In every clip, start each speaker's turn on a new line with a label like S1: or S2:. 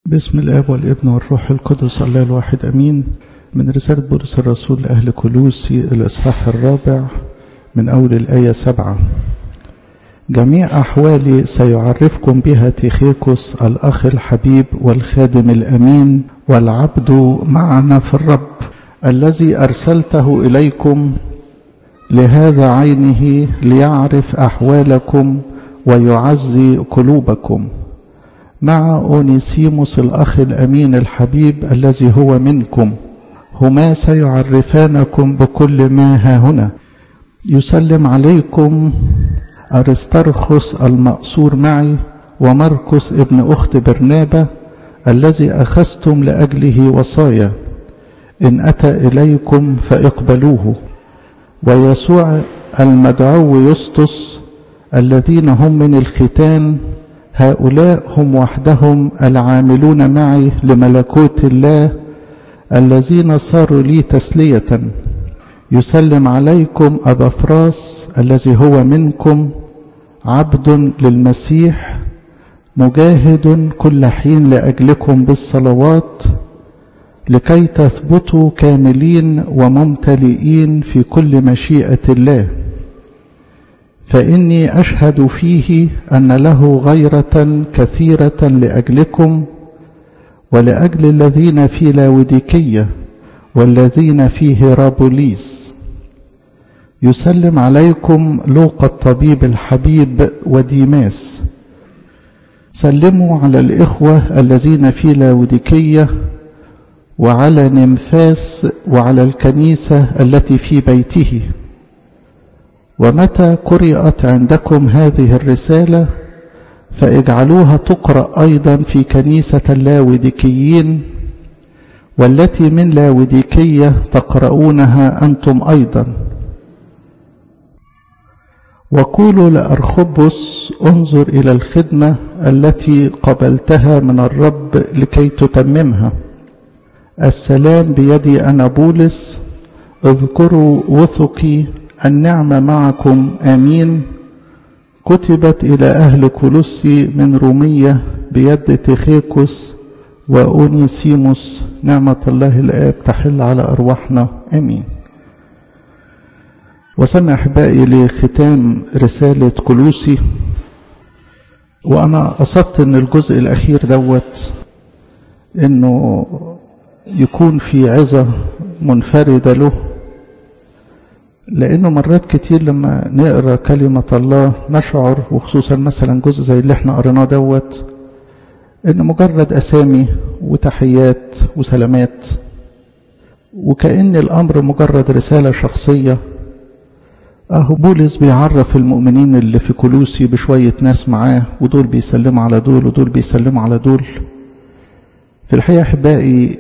S1: باسم الاب والابن والروح القدس الله الواحد امين من رسالة بولس الرسول لأهل كلوسي الإصحاح الرابع من أول الآية سبعة جميع أحوالي سيعرفكم بها تيخيكوس الأخ الحبيب والخادم الأمين والعبد معنا في الرب الذي أرسلته إليكم لهذا عينه ليعرف أحوالكم ويعزي قلوبكم مع أونيسيموس الأخ الأمين الحبيب الذي هو منكم هما سيعرفانكم بكل ما ها هنا يسلم عليكم أرسترخس المأسور معي ومركس ابن أخت برنابة الذي أخذتم لأجله وصايا إن أتى إليكم فاقبلوه ويسوع المدعو يسطس الذين هم من الختان هؤلاء هم وحدهم العاملون معي لملكوت الله الذين صاروا لي تسلية يسلم عليكم أبا فراس الذي هو منكم عبد للمسيح مجاهد كل حين لأجلكم بالصلوات لكي تثبتوا كاملين وممتلئين في كل مشيئة الله فإني أشهد فيه أن له غيرة كثيرة لأجلكم ولأجل الذين في لاوديكية والذين في هيرابوليس يسلم عليكم لوقا الطبيب الحبيب وديماس سلموا على الإخوة الذين في لاوديكية وعلى نمفاس وعلى الكنيسة التي في بيته ومتى قرأت عندكم هذه الرسالة فاجعلوها تقرأ أيضا في كنيسة اللاوديكيين والتي من لاوديكية تقرؤونها أنتم أيضا وقولوا لأرخبس انظر إلى الخدمة التي قبلتها من الرب لكي تتممها السلام بيدي أنا بولس اذكروا وثقي النعمة معكم آمين كتبت إلى أهل كولوسي من رومية بيد تيخيكوس وأونيسيموس نعمة الله الآب تحل على أرواحنا آمين وصلنا أحبائي لختام رسالة كولوسي وأنا قصدت أن الجزء الأخير دوت أنه يكون في عظة منفردة له لأنه مرات كتير لما نقرأ كلمة الله نشعر وخصوصا مثلا جزء زي اللي احنا قريناه دوت إن مجرد أسامي وتحيات وسلامات وكأن الأمر مجرد رسالة شخصية أهو بولس بيعرف المؤمنين اللي في كلوسي بشوية ناس معاه ودول بيسلموا على دول ودول بيسلموا على دول في الحقيقة أحبائي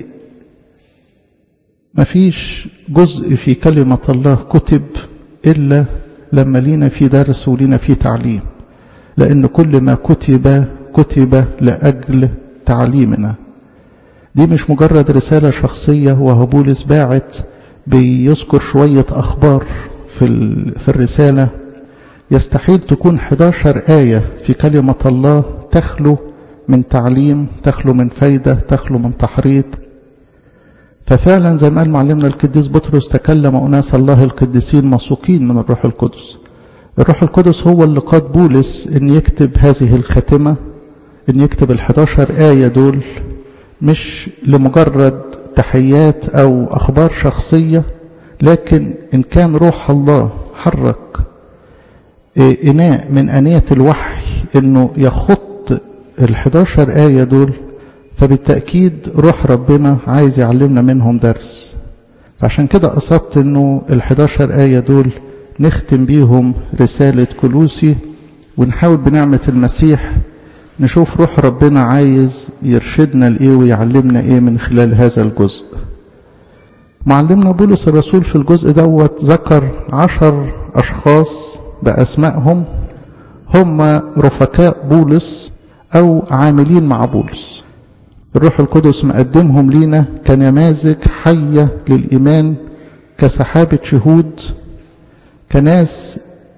S1: مفيش جزء في كلمة الله كتب إلا لما لينا في درس ولينا في تعليم لأن كل ما كتب كتب لأجل تعليمنا دي مش مجرد رسالة شخصية وهو بولس باعت بيذكر شوية أخبار في, في الرسالة يستحيل تكون 11 آية في كلمة الله تخلو من تعليم تخلو من فايدة تخلو من تحريض ففعلا زي ما قال معلمنا القديس بطرس تكلم أناس الله القديسين مسوقين من الروح القدس الروح القدس هو اللي قاد بولس ان يكتب هذه الخاتمة ان يكتب الحداشر آية دول مش لمجرد تحيات او اخبار شخصية لكن ان كان روح الله حرك اناء من انية الوحي انه يخط الحداشر آية دول فبالتأكيد روح ربنا عايز يعلمنا منهم درس فعشان كده قصدت انه الحداشر آية دول نختم بيهم رسالة كلوسي ونحاول بنعمة المسيح نشوف روح ربنا عايز يرشدنا لإيه ويعلمنا إيه من خلال هذا الجزء معلمنا بولس الرسول في الجزء دوت ذكر عشر أشخاص بأسمائهم هم رفقاء بولس أو عاملين مع بولس الروح القدس مقدمهم لينا كنماذج حية للإيمان كسحابة شهود كناس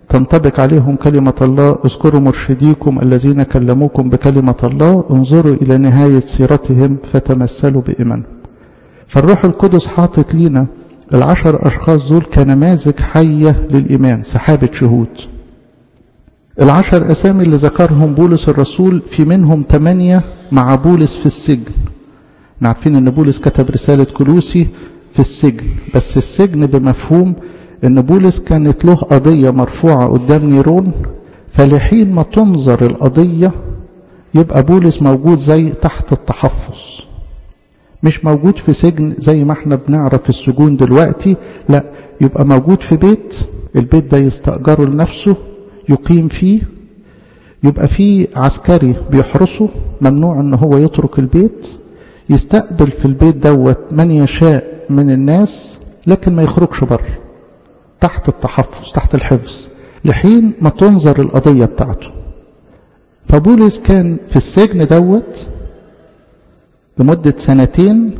S1: تنطبق عليهم كلمة الله اذكروا مرشديكم الذين كلموكم بكلمة الله انظروا إلى نهاية سيرتهم فتمثلوا بإيمانهم فالروح القدس حاطط لينا العشر أشخاص دول كنماذج حية للإيمان سحابة شهود العشر أسامي اللي ذكرهم بولس الرسول في منهم ثمانية مع بولس في السجن عارفين أن بولس كتب رسالة كلوسي في السجن بس السجن بمفهوم أن بولس كانت له قضية مرفوعة قدام نيرون فلحين ما تنظر القضية يبقى بولس موجود زي تحت التحفظ مش موجود في سجن زي ما احنا بنعرف في السجون دلوقتي لا يبقى موجود في بيت البيت ده يستأجره لنفسه يقيم فيه يبقى فيه عسكري بيحرسه ممنوع ان هو يترك البيت يستقبل في البيت دوت من يشاء من الناس لكن ما يخرجش بره تحت التحفظ تحت الحفظ لحين ما تنظر القضية بتاعته فبولس كان في السجن دوت لمدة سنتين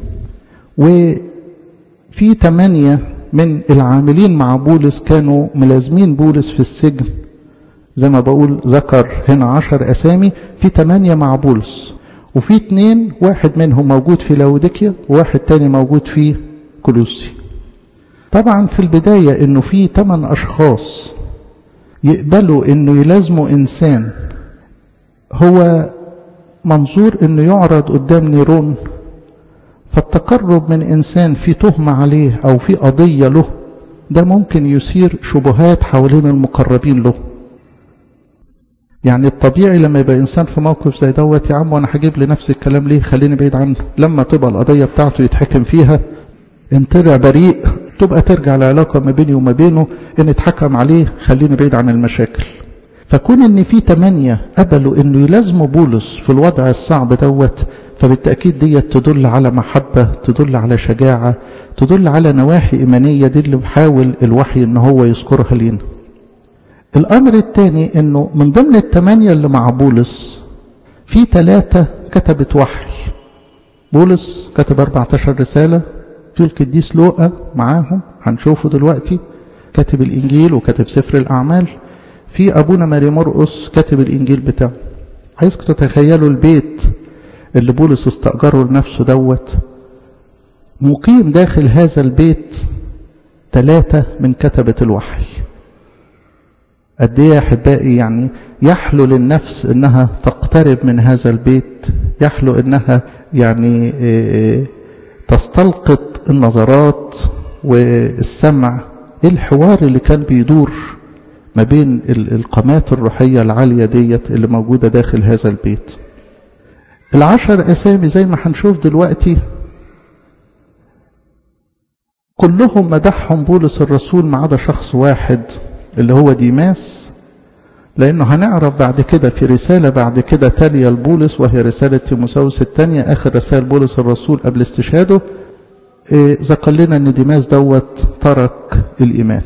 S1: وفي ثمانية من العاملين مع بولس كانوا ملازمين بولس في السجن زي ما بقول ذكر هنا عشر أسامي في ثمانية مع بولس وفي اتنين واحد منهم موجود في لاوديكيا وواحد تاني موجود في كولوسي طبعا في البداية انه في ثمان اشخاص يقبلوا انه يلازموا انسان هو منظور انه يعرض قدام نيرون فالتقرب من انسان في تهمة عليه او في قضية له ده ممكن يثير شبهات حوالين المقربين له يعني الطبيعي لما يبقى انسان في موقف زي دوت يا عم وانا هجيب لنفسي الكلام ليه خليني بعيد عنه لما تبقى القضية بتاعته يتحكم فيها ان طلع بريء تبقى ترجع العلاقة ما بيني وما بينه ان اتحكم عليه خليني بعيد عن المشاكل فكون ان في تمانية قبلوا انه يلازموا بولس في الوضع الصعب دوت فبالتأكيد ديت تدل على محبة تدل على شجاعة تدل على نواحي إيمانية دي اللي بحاول الوحي ان هو يذكرها لينا الأمر الثاني انه من ضمن التمانية اللي مع بولس في ثلاثة كتبت وحي بولس كتب 14 رسالة في القديس لوقا معاهم هنشوفه دلوقتي كاتب الإنجيل وكاتب سفر الأعمال في أبونا ماري مرقس كاتب الإنجيل بتاعه عايزكم تتخيلوا البيت اللي بولس استأجره لنفسه دوت مقيم داخل هذا البيت ثلاثة من كتبة الوحي قد ايه يا احبائي يعني يحلو للنفس انها تقترب من هذا البيت يحلو انها يعني تستلقط النظرات والسمع ايه الحوار اللي كان بيدور ما بين القامات الروحية العالية ديت اللي موجودة داخل هذا البيت العشر أسامي زي ما هنشوف دلوقتي كلهم مدحهم بولس الرسول ما عدا شخص واحد اللي هو ديماس لأنه هنعرف بعد كده في رسالة بعد كده تالية لبولس وهي رسالة تيموساوس الثانية آخر رسائل بولس الرسول قبل استشهاده إيه ذكر لنا أن ديماس دوت ترك الإيمان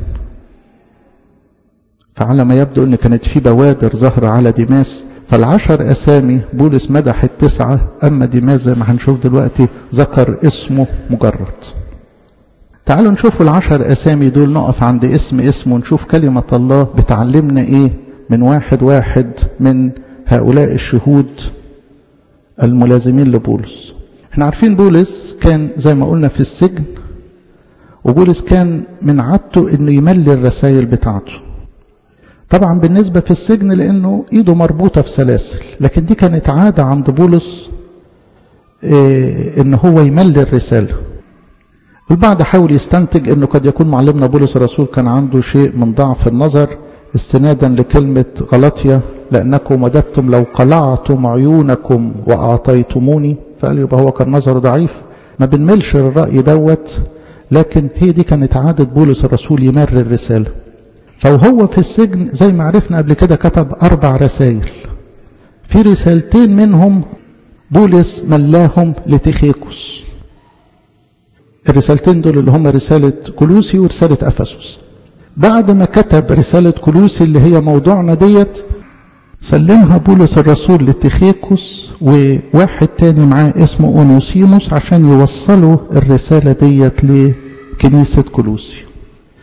S1: فعلى ما يبدو أن كانت في بوادر ظهر على ديماس فالعشر أسامي بولس مدح التسعة أما ديماس زي ما هنشوف دلوقتي ذكر اسمه مجرد تعالوا نشوف العشر أسامي دول نقف عند اسم اسم ونشوف كلمة الله بتعلمنا إيه من واحد واحد من هؤلاء الشهود الملازمين لبولس احنا عارفين بولس كان زي ما قلنا في السجن وبولس كان من عادته انه يملي الرسائل بتاعته طبعا بالنسبة في السجن لانه ايده مربوطة في سلاسل لكن دي كانت عادة عند بولس اه ان هو يملي الرسالة البعض حاول يستنتج انه قد يكون معلمنا بولس الرسول كان عنده شيء من ضعف النظر استنادا لكلمة غلطية لأنكم وددتم لو قلعتم عيونكم وأعطيتموني فقال يبقى هو كان نظره ضعيف ما بنملش الرأي دوت لكن هي دي كانت عادة بولس الرسول يمر الرسالة فوهو في السجن زي ما عرفنا قبل كده كتب أربع رسائل في رسالتين منهم بولس ملاهم لتيخيكوس الرسالتين دول اللي هم رسالة كلوسي ورسالة أفسس بعد ما كتب رسالة كلوسي اللي هي موضوعنا ديت سلمها بولس الرسول لتيخيكوس وواحد تاني معاه اسمه أونوسيموس عشان يوصلوا الرسالة ديت لكنيسة كلوسي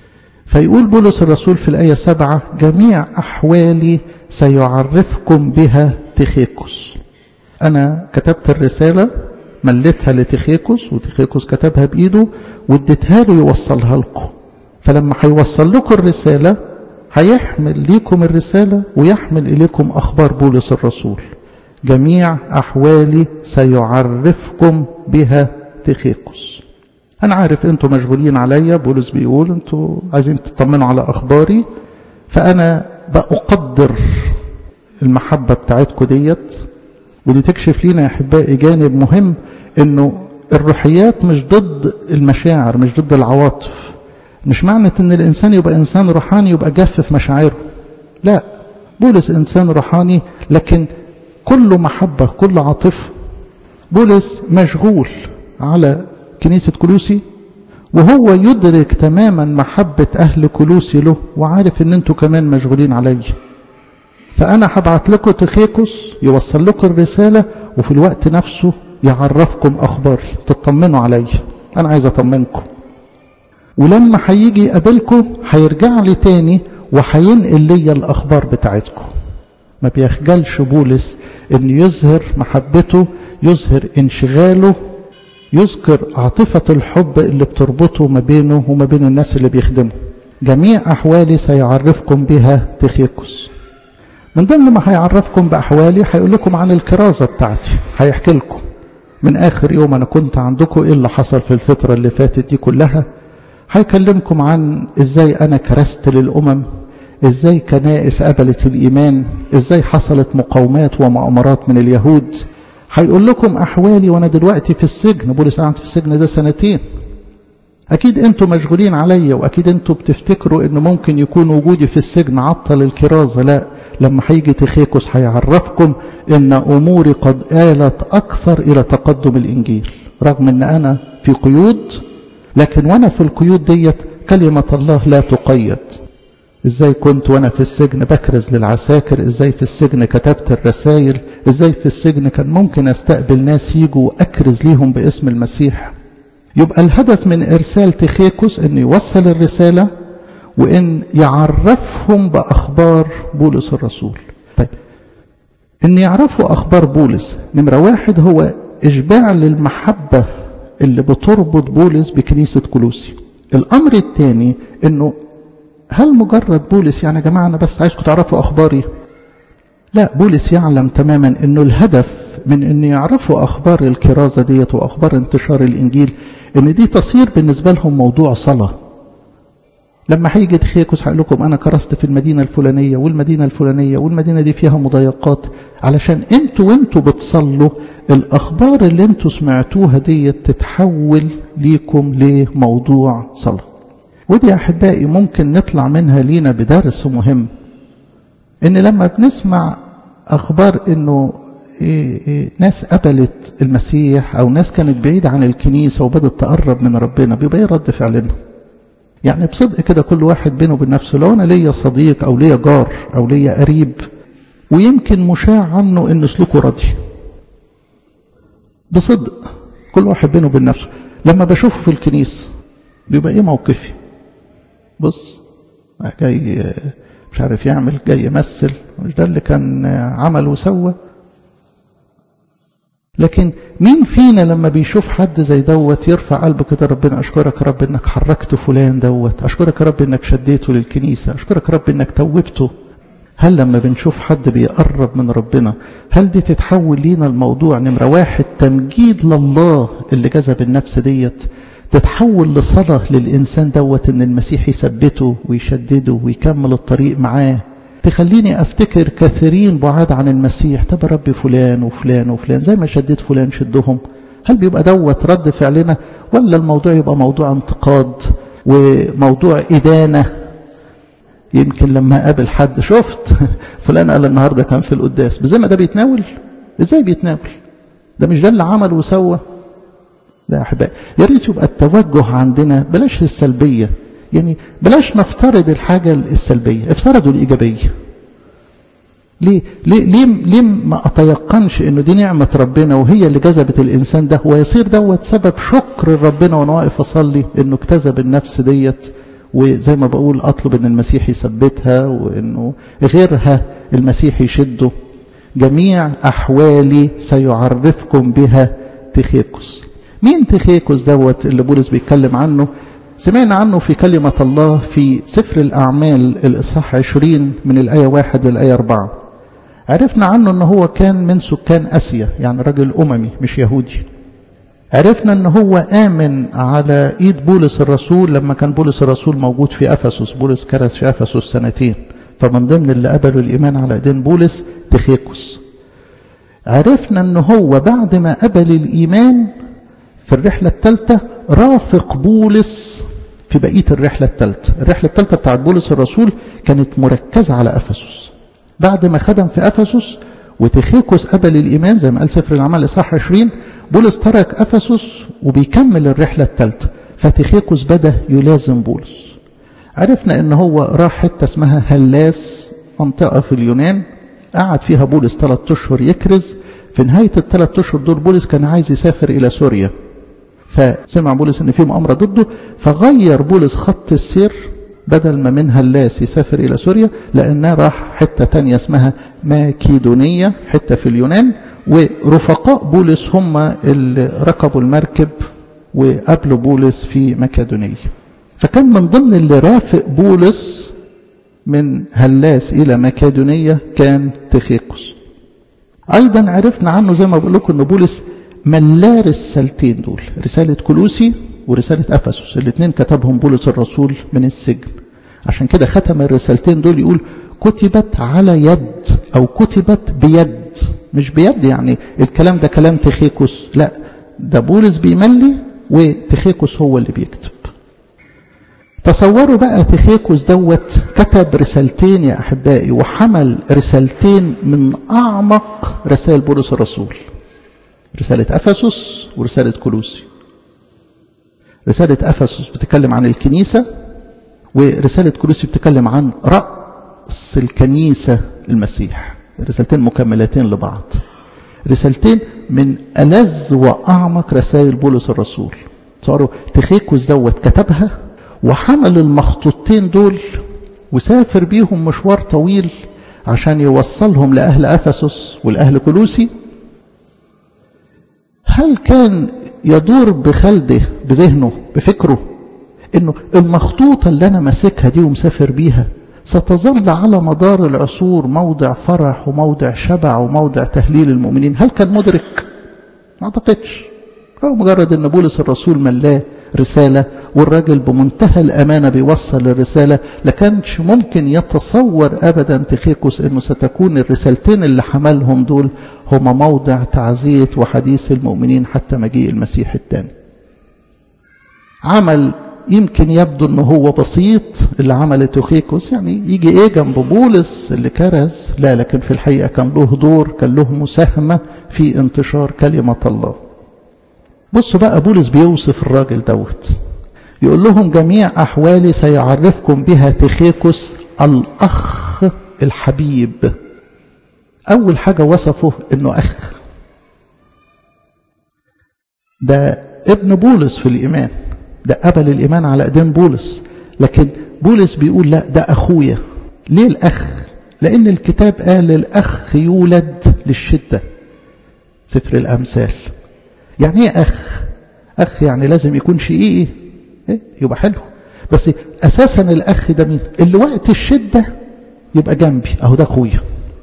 S1: فيقول بولس الرسول في الآية سبعة جميع أحوالي سيعرفكم بها تخيكوس أنا كتبت الرسالة مليتها لتخيكوس وتخيكوس كتبها بإيده واديتها له يوصلها لكم فلما هيوصل لكم الرسالة هيحمل ليكم الرسالة ويحمل إليكم أخبار بولس الرسول جميع أحوالي سيعرفكم بها تخيكوس أنا عارف أنتوا مشغولين عليا بولس بيقول أنتوا عايزين تطمنوا على أخباري فأنا بأقدر المحبة بتاعتكم ديت ودي تكشف لينا يا أحبائي جانب مهم أنه الروحيات مش ضد المشاعر مش ضد العواطف مش معنى أن الإنسان يبقى إنسان روحاني يبقى جاف في مشاعره لا بولس إنسان روحاني لكن كله محبة كله عاطفة بولس مشغول على كنيسة كلوسي وهو يدرك تماما محبة أهل كلوسي له وعارف أن أنتوا كمان مشغولين علي فأنا هبعت لكم تخيكوس يوصل لكم الرسالة وفي الوقت نفسه يعرفكم أخباري تطمنوا علي أنا عايز أطمنكم ولما هيجي يقابلكم هيرجع لي تاني وهينقل لي الأخبار بتاعتكم ما بيخجلش بولس أن يظهر محبته يظهر انشغاله يذكر عاطفة الحب اللي بتربطه ما بينه وما بين الناس اللي بيخدمه جميع أحوالي سيعرفكم بها تخيكوس من ضمن ما هيعرفكم بأحوالي هيقول لكم عن الكرازة بتاعتي هيحكي لكم من آخر يوم أنا كنت عندكم إيه اللي حصل في الفترة اللي فاتت دي كلها هيكلمكم عن إزاي أنا كرست للأمم إزاي كنائس قبلت الإيمان إزاي حصلت مقاومات ومؤامرات من اليهود هيقول لكم أحوالي وأنا دلوقتي في السجن بولس قعدت في السجن ده سنتين أكيد أنتوا مشغولين عليا وأكيد أنتوا بتفتكروا أنه ممكن يكون وجودي في السجن عطل الكرازة لا لما هيجي تخيكوس هيعرفكم أن أموري قد آلت أكثر إلى تقدم الإنجيل رغم أن أنا في قيود لكن وأنا في القيود ديت كلمة الله لا تقيد ازاي كنت وانا في السجن بكرز للعساكر ازاي في السجن كتبت الرسائل ازاي في السجن كان ممكن استقبل ناس يجوا واكرز ليهم باسم المسيح يبقى الهدف من ارسال تخيكوس ان يوصل الرسالة وان يعرفهم باخبار بولس الرسول طيب ان يعرفوا اخبار بولس نمرة واحد هو اشباع للمحبة اللي بتربط بولس بكنيسة كلوسي الامر الثاني انه هل مجرد بولس يعني يا جماعة أنا بس عايزكم تعرفوا أخباري لا بولس يعلم تماما أنه الهدف من أن يعرفوا أخبار الكرازة ديت وأخبار انتشار الإنجيل أن دي تصير بالنسبة لهم موضوع صلاة لما هيجي تخيكوس هقول لكم أنا كرست في المدينة الفلانية والمدينة الفلانية والمدينة دي فيها مضايقات علشان أنتوا وأنتوا بتصلوا الأخبار اللي أنتوا سمعتوها ديت تتحول ليكم لموضوع صلاة ودي أحبائي ممكن نطلع منها لينا بدرس مهم إن لما بنسمع أخبار إنه إيه إيه ناس قبلت المسيح أو ناس كانت بعيدة عن الكنيسة وبدت تقرب من ربنا بيبقى إيه رد فعلنا يعني بصدق كده كل واحد بينه وبين نفسه لو أنا ليا صديق أو ليا جار أو ليا قريب ويمكن مشاع عنه إن سلوكه راضي بصدق كل واحد بينه وبين نفسه لما بشوفه في الكنيسة بيبقى إيه موقفي بص جاي مش عارف يعمل جاي يمثل مش ده اللي كان عمل وسوى لكن مين فينا لما بيشوف حد زي دوت يرفع قلبه كده ربنا اشكرك يا رب انك حركت فلان دوت اشكرك يا رب انك شديته للكنيسه اشكرك يا رب انك توبته هل لما بنشوف حد بيقرب من ربنا هل دي تتحول لينا الموضوع نمرة واحد تمجيد لله اللي جذب النفس ديت تتحول لصلاة للإنسان دوت إن المسيح يثبته ويشدده ويكمل الطريق معاه تخليني أفتكر كثيرين بعاد عن المسيح طب يا رب فلان وفلان وفلان زي ما شديت فلان شدهم هل بيبقى دوت رد فعلنا ولا الموضوع يبقى موضوع انتقاد وموضوع إدانة يمكن لما قابل حد شفت فلان قال النهارده كان في القداس زي ما ده بيتناول ازاي بيتناول ده مش ده اللي عمل وسوى لا أحبائي يا ريت يبقى التوجه عندنا بلاش السلبية يعني بلاش نفترض الحاجة السلبية افترضوا الإيجابية ليه ليه ليه ليه ما اتيقنش انه دي نعمه ربنا وهي اللي جذبت الانسان ده ويصير دوت سبب شكر ربنا وانا واقف اصلي انه اكتسب النفس ديت وزي ما بقول أطلب أن المسيح يثبتها وأنه غيرها المسيح يشده جميع أحوالي سيعرفكم بها تخيكوس مين تخيكوس دوت اللي بولس بيتكلم عنه سمعنا عنه في كلمة الله في سفر الأعمال الإصحاح 20 من الآية 1 للآية 4 عرفنا عنه أنه هو كان من سكان أسيا يعني رجل أممي مش يهودي عرفنا أنه هو آمن على إيد بولس الرسول لما كان بولس الرسول موجود في أفسس بولس كرس في أفسس سنتين فمن ضمن اللي قبلوا الإيمان على إيدين بولس تخيكوس عرفنا أنه هو بعد ما قبل الإيمان في الرحلة الثالثة رافق بولس في بقية الرحلة الثالثة الرحلة الثالثة بتاعت بولس الرسول كانت مركزة على أفسس بعد ما خدم في أفسس وتخيكوس قبل الإيمان زي ما قال سفر العمل إصحاح 20 بولس ترك أفسس وبيكمل الرحلة الثالثة فتخيكوس بدأ يلازم بولس عرفنا ان هو راح حتة اسمها هلاس منطقة في اليونان قعد فيها بولس ثلاث اشهر يكرز في نهاية الثلاث اشهر دول بولس كان عايز يسافر الى سوريا فسمع بولس ان في مؤامرة ضده فغير بولس خط السير بدل ما من هلاس يسافر الى سوريا لانه راح حتة تانية اسمها ماكيدونية حتة في اليونان ورفقاء بولس هم اللي ركبوا المركب وقابلوا بولس في مكادونية فكان من ضمن اللي رافق بولس من هلاس إلى مكادونية كان تخيكوس أيضا عرفنا عنه زي ما بقول لكم أن بولس ملا رسالتين دول رسالة كلوسي ورسالة أفسس الاثنين كتبهم بولس الرسول من السجن عشان كده ختم الرسالتين دول يقول كتبت على يد أو كتبت بيد مش بيد يعني الكلام ده كلام تخيكوس لا ده بولس بيملي وتخيكوس هو اللي بيكتب تصوروا بقى تخيكوس دوت كتب رسالتين يا أحبائي وحمل رسالتين من أعمق رسائل بولس الرسول رسالة أفسس ورسالة كلوسي رسالة أفسس بتتكلم عن الكنيسة ورسالة كلوسي بتتكلم عن رأس الكنيسة المسيح رسالتين مكملتين لبعض رسالتين من ألذ وأعمق رسائل بولس الرسول تصوروا تخيكوس دوت كتبها وحمل المخطوطتين دول وسافر بيهم مشوار طويل عشان يوصلهم لأهل أفسس والأهل كلوسي هل كان يدور بخلده بذهنه بفكره انه المخطوطة اللي انا ماسكها دي ومسافر بيها ستظل على مدار العصور موضع فرح وموضع شبع وموضع تهليل المؤمنين هل كان مدرك ما اعتقدش هو مجرد ان بولس الرسول ملاه رسالة والراجل بمنتهى الأمانة بيوصل الرسالة لكانش ممكن يتصور أبدا تخيكوس أنه ستكون الرسالتين اللي حملهم دول هما موضع تعزية وحديث المؤمنين حتى مجيء المسيح الثاني عمل يمكن يبدو أنه هو بسيط اللي عمله تخيكوس يعني يجي إيه جنب بولس اللي كرز لا لكن في الحقيقة كان له دور كان له مساهمة في انتشار كلمة الله بصوا بقى بولس بيوصف الراجل دوت يقول لهم جميع أحوالي سيعرفكم بها تخيكوس الأخ الحبيب أول حاجة وصفه إنه أخ ده ابن بولس في الإيمان ده قبل الإيمان على إيدين بولس لكن بولس بيقول لا ده أخويا ليه الأخ لأن الكتاب قال الأخ يولد للشدة سفر الأمثال يعني ايه أخ أخ يعني لازم يكون شقيقي إيه؟ يبقى حلو بس أساسا الأخ ده مين اللي وقت الشدة يبقى جنبي أهو ده أخويا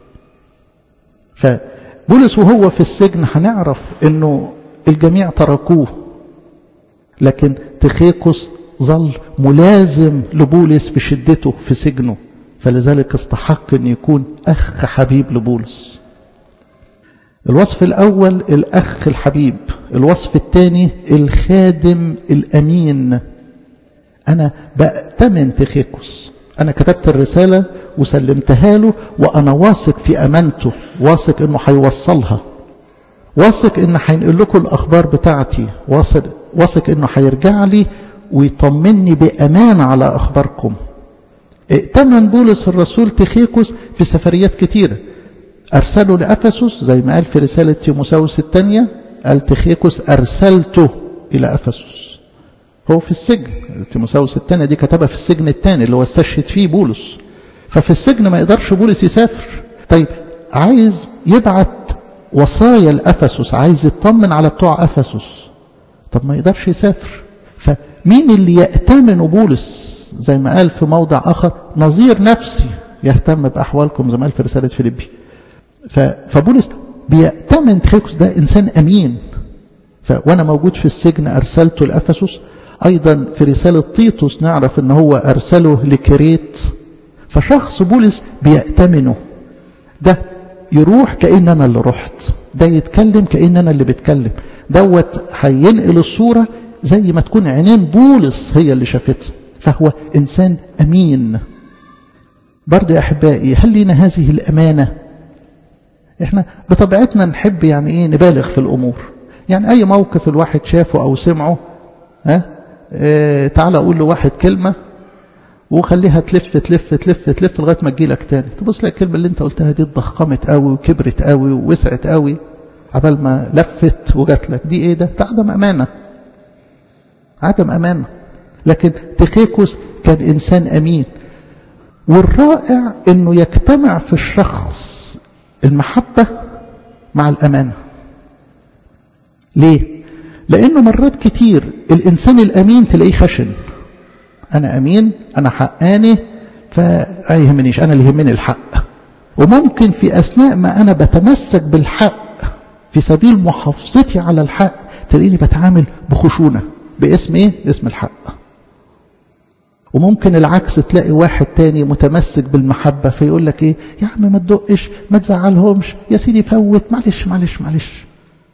S1: فبولس وهو في السجن هنعرف انه الجميع تركوه لكن تخيكوس ظل ملازم لبولس في شدته في سجنه فلذلك استحق ان يكون اخ حبيب لبولس الوصف الاول الاخ الحبيب الوصف الثاني الخادم الامين انا بأتمن تخيكوس انا كتبت الرسالة وسلمتها له وانا واثق في امانته واثق انه هيوصلها واثق ان هينقل لكم الاخبار بتاعتي واثق واثق انه هيرجع لي ويطمني بامان على اخباركم ائتمن بولس الرسول تخيكوس في سفريات كتيره ارسله لافسس زي ما قال في رساله تيموساوس الثانيه قال تخيكوس ارسلته الى افسس هو في السجن تيموساوس الثانية دي كتبها في السجن الثاني اللي هو استشهد فيه بولس ففي السجن ما يقدرش بولس يسافر طيب عايز يبعت وصايا لأفسس عايز يطمن على بتوع أفسس طب ما يقدرش يسافر فمين اللي يأتمن بولس زي ما قال في موضع آخر نظير نفسي يهتم بأحوالكم زي ما قال في رسالة فيليبي فبولس بيأتمن تخيكوس ده إنسان أمين ف... وأنا موجود في السجن أرسلته لأفسس أيضا في رسالة تيتوس نعرف أن هو أرسله لكريت فشخص بولس بيأتمنه ده يروح كأن أنا اللي رحت ده يتكلم كأن أنا اللي بتكلم دوت هينقل الصورة زي ما تكون عينين بولس هي اللي شافتها فهو إنسان أمين برضو يا أحبائي هل لنا هذه الأمانة احنا بطبيعتنا نحب يعني ايه نبالغ في الأمور يعني أي موقف الواحد شافه أو سمعه ها اه تعالى أقول له واحد كلمة وخليها تلف تلف تلف تلف لغاية ما تجيلك تاني تبص لك الكلمة اللي انت قلتها دي اتضخمت قوي وكبرت قوي ووسعت قوي عبال ما لفت وجات لك دي ايه ده ده عدم أمانة عدم أمانة لكن تخيكوس كان إنسان أمين والرائع أنه يجتمع في الشخص المحبة مع الأمانة ليه؟ لأنه مرات كتير الإنسان الأمين تلاقيه خشن أنا أمين أنا حقاني فأيهمنيش أنا اللي يهمني الحق وممكن في أثناء ما أنا بتمسك بالحق في سبيل محافظتي على الحق تلاقيني بتعامل بخشونة باسم إيه؟ باسم الحق وممكن العكس تلاقي واحد تاني متمسك بالمحبة فيقول لك ايه يا عم ما تدقش ما تزعلهمش يا سيدي فوت معلش معلش معلش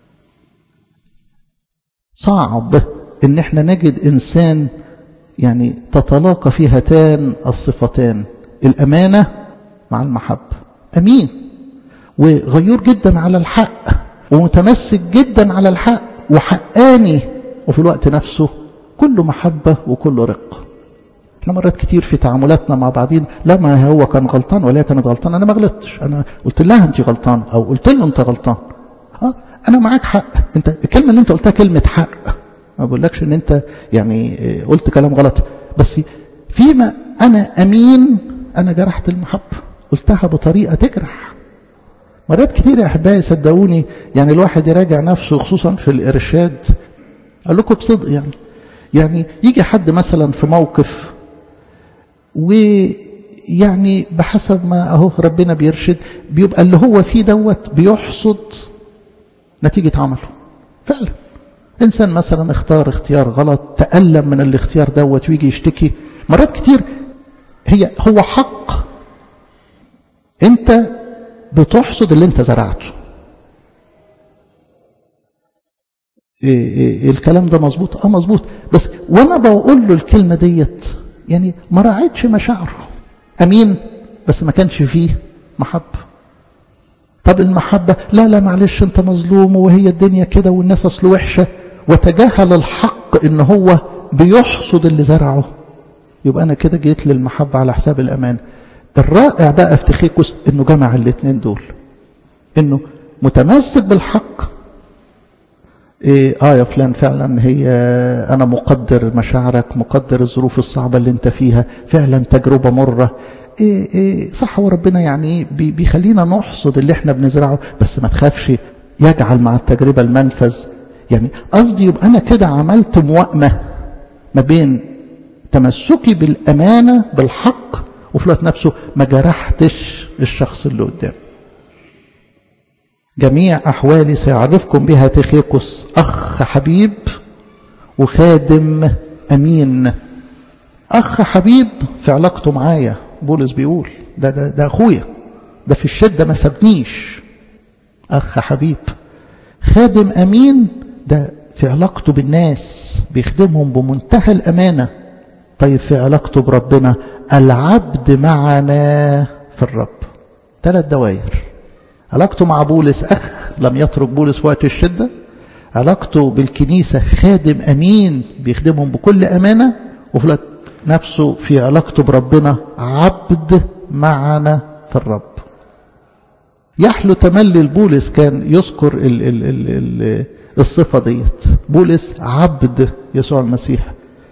S1: صعب ان احنا نجد انسان يعني تتلاقى في هاتان الصفتان الامانة مع المحبة امين وغيور جدا على الحق ومتمسك جدا على الحق وحقاني وفي الوقت نفسه كله محبة وكله رق احنا مرات كتير في تعاملاتنا مع بعضين لا ما هو كان غلطان ولا هي كانت غلطان انا ما غلطتش انا قلت لها انت غلطان او قلت له انت غلطان اه انا معاك حق انت الكلمه اللي انت قلتها كلمه حق ما بقولكش ان انت يعني قلت كلام غلط بس فيما انا امين انا جرحت المحبه قلتها بطريقه تجرح مرات كتير يا احبائي صدقوني يعني الواحد يراجع نفسه خصوصا في الارشاد اقول لكم بصدق يعني يعني يجي حد مثلا في موقف ويعني بحسب ما اهو ربنا بيرشد بيبقى اللي هو فيه دوت بيحصد نتيجة عمله فعلا إنسان مثلا اختار اختيار غلط تألم من الاختيار دوت ويجي يشتكي مرات كتير هي هو حق انت بتحصد اللي انت زرعته إيه إيه الكلام ده مظبوط اه مظبوط بس وانا بقول له الكلمه ديت يعني ما راعيتش مشاعره امين بس ما كانش فيه محبه طب المحبه لا لا معلش انت مظلوم وهي الدنيا كده والناس اصل وحشه وتجاهل الحق ان هو بيحصد اللي زرعه يبقى انا كده جيت للمحبه على حساب الامان الرائع بقى في تخيكوس انه جمع الاثنين دول انه متمسك بالحق إيه اه يا فلان فعلا هي انا مقدر مشاعرك مقدر الظروف الصعبة اللي انت فيها فعلا تجربة مرة إيه إيه صح وربنا يعني بي بيخلينا نحصد اللي احنا بنزرعه بس ما تخافش يجعل مع التجربة المنفذ يعني قصدي يبقى انا كده عملت موائمة ما بين تمسكي بالامانة بالحق وفي الوقت نفسه ما جرحتش الشخص اللي قدامي جميع أحوالي سيعرفكم بها تخيكوس أخ حبيب وخادم أمين أخ حبيب في علاقته معايا بولس بيقول ده, ده, ده أخويا ده في الشدة ما سابنيش أخ حبيب خادم أمين ده في علاقته بالناس بيخدمهم بمنتهى الأمانة طيب في علاقته بربنا العبد معنا في الرب ثلاث دوائر علاقته مع بولس أخ لم يترك بولس وقت الشدة علاقته بالكنيسة خادم أمين بيخدمهم بكل أمانة وفي الوقت نفسه في علاقته بربنا عبد معنا في الرب يحلو تملي البولس كان يذكر ال ال ال ال الصفة ديت بولس عبد يسوع المسيح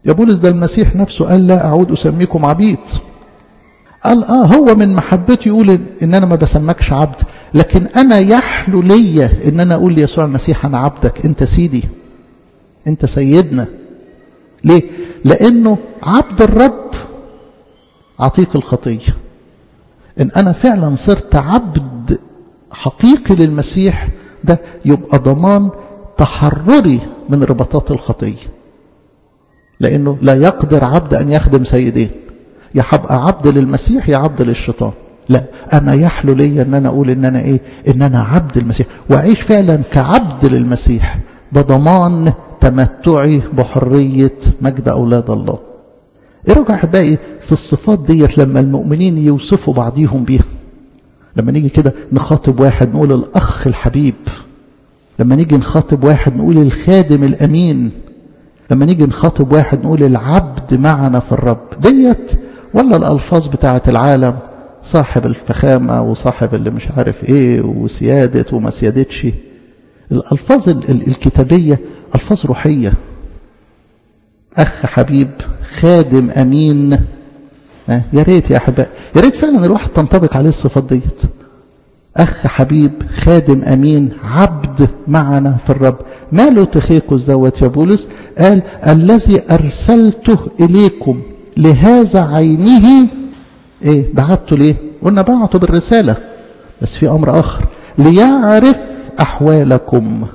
S1: يا بولس ده المسيح نفسه قال لا أعود أسميكم عبيد قال آه هو من محبتي يقول إن أنا ما بسمكش عبد لكن أنا يحلو ليا إن أنا أقول ليسوع المسيح أنا عبدك أنت سيدي أنت سيدنا ليه؟ لأنه عبد الرب عتيق الخطية إن أنا فعلا صرت عبد حقيقي للمسيح ده يبقى ضمان تحرري من رباطات الخطية لأنه لا يقدر عبد أن يخدم سيدين يا هبقى عبد للمسيح يا عبد للشيطان لا أنا يحلو لي أن أنا أقول إن أنا إيه إن أنا عبد المسيح وأعيش فعلا كعبد للمسيح ده ضمان تمتعي بحرية مجد أولاد الله إيه رجع أحبائي في الصفات ديت لما المؤمنين يوصفوا بعضيهم بيها لما نيجي كده نخاطب واحد نقول الأخ الحبيب لما نيجي نخاطب واحد نقول الخادم الأمين لما نيجي نخاطب واحد نقول العبد معنا في الرب ديت ولا الألفاظ بتاعة العالم صاحب الفخامة وصاحب اللي مش عارف ايه وسيادة وما سيادتش الألفاظ الكتابية ألفاظ روحية أخ حبيب خادم أمين يا ريت يا أحباء يا ريت فعلا الواحد تنطبق عليه الصفات ديت أخ حبيب خادم أمين عبد معنا في الرب ماله تخيكوس دوت يا بولس قال الذي أرسلته إليكم لهذا عينه إيه بعته ليه قلنا بعته بالرسالة بس في أمر آخر ليعرف أحوالكم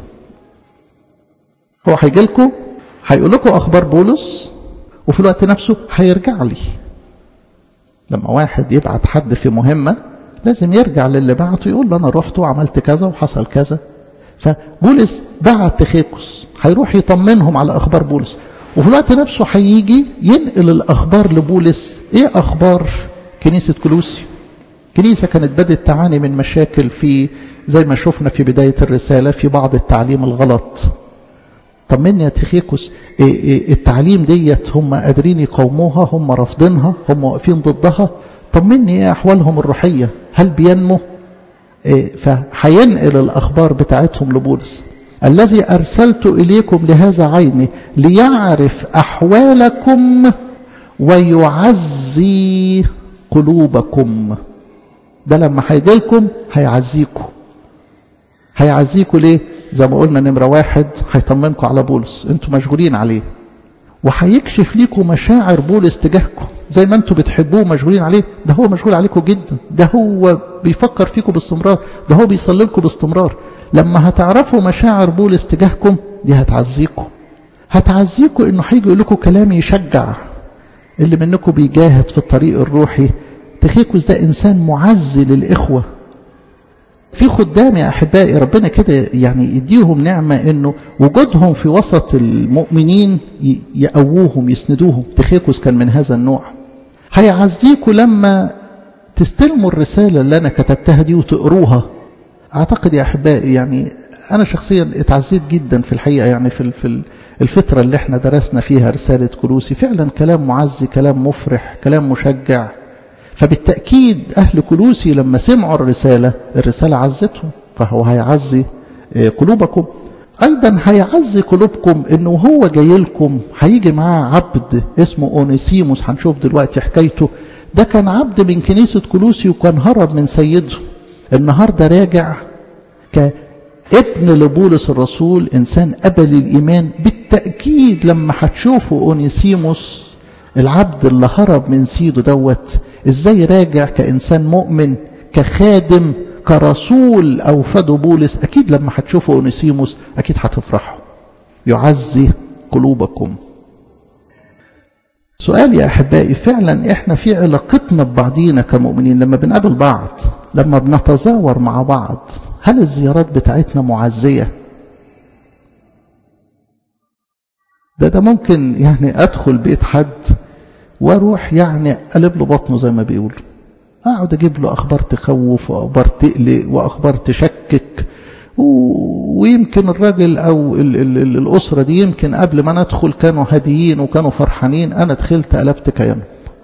S1: هو هيجي لكم هيقول لكم أخبار بولس وفي الوقت نفسه هيرجع لي لما واحد يبعت حد في مهمة لازم يرجع للي بعته يقول له أنا رحت وعملت كذا وحصل كذا فبولس بعت تخيكوس هيروح يطمنهم على أخبار بولس وفي الوقت نفسه هيجي ينقل الأخبار لبولس إيه أخبار كنيسة كلوسي كنيسة كانت بدأت تعاني من مشاكل في زي ما شفنا في بداية الرسالة في بعض التعليم الغلط طمني يا تخيكوس إيه إيه التعليم ديت هم قادرين يقاوموها هم رافضينها هم واقفين ضدها طمني ايه احوالهم الروحيه هل بينمو إيه فهينقل الاخبار بتاعتهم لبولس الذي ارسلت اليكم لهذا عيني ليعرف احوالكم ويعزي قلوبكم ده لما هيجي لكم هيعزيكم هيعزيكم ليه زي ما قلنا نمرة واحد هيطمنكم على بولس انتوا مشغولين عليه وهيكشف ليكم مشاعر بولس تجاهكم زي ما انتوا بتحبوه مشغولين عليه ده هو مشغول عليكم جدا ده هو بيفكر فيكم باستمرار ده هو بيصلي لكم باستمرار لما هتعرفوا مشاعر بولس تجاهكم دي هتعزيكم هتعزيكم انه هيجي يقول لكم كلام يشجع اللي منكم بيجاهد في الطريق الروحي تخيكوس ده انسان معزي للاخوه في خدام يا احبائي ربنا كده يعني يديهم نعمه انه وجودهم في وسط المؤمنين يقووهم يسندوهم تخيكوس كان من هذا النوع هيعزيكوا لما تستلموا الرساله اللي انا كتبتها دي وتقروها اعتقد يا احبائي يعني انا شخصيا اتعزيت جدا في الحقيقه يعني في في الفتره اللي احنا درسنا فيها رساله كلوسي فعلا كلام معزي كلام مفرح كلام مشجع فبالتأكيد أهل كلوسي لما سمعوا الرسالة الرسالة عزتهم فهو هيعزي قلوبكم أيضا هيعزي قلوبكم أنه هو جاي لكم هيجي معاه عبد اسمه أونيسيموس هنشوف دلوقتي حكايته ده كان عبد من كنيسة كلوسي وكان هرب من سيده النهاردة راجع كابن لبولس الرسول إنسان أبل الإيمان بالتأكيد لما هتشوفوا أونيسيموس العبد اللي هرب من سيده دوت ازاي راجع كإنسان مؤمن كخادم كرسول أوفده بولس أكيد لما هتشوفوا أونيسيموس أكيد هتفرحوا يعزي قلوبكم سؤال يا أحبائي فعلا إحنا في علاقتنا ببعضينا كمؤمنين لما بنقابل بعض لما بنتزاور مع بعض هل الزيارات بتاعتنا معزية ده ده ممكن يعني أدخل بيت حد واروح يعني قلب له بطنه زي ما بيقولوا اقعد اجيب له اخبار تخوف واخبار تقلق واخبار تشكك ويمكن الراجل او ال ال ال الاسره دي يمكن قبل ما ندخل كانوا هاديين وكانوا فرحانين انا دخلت قلبت كيانهم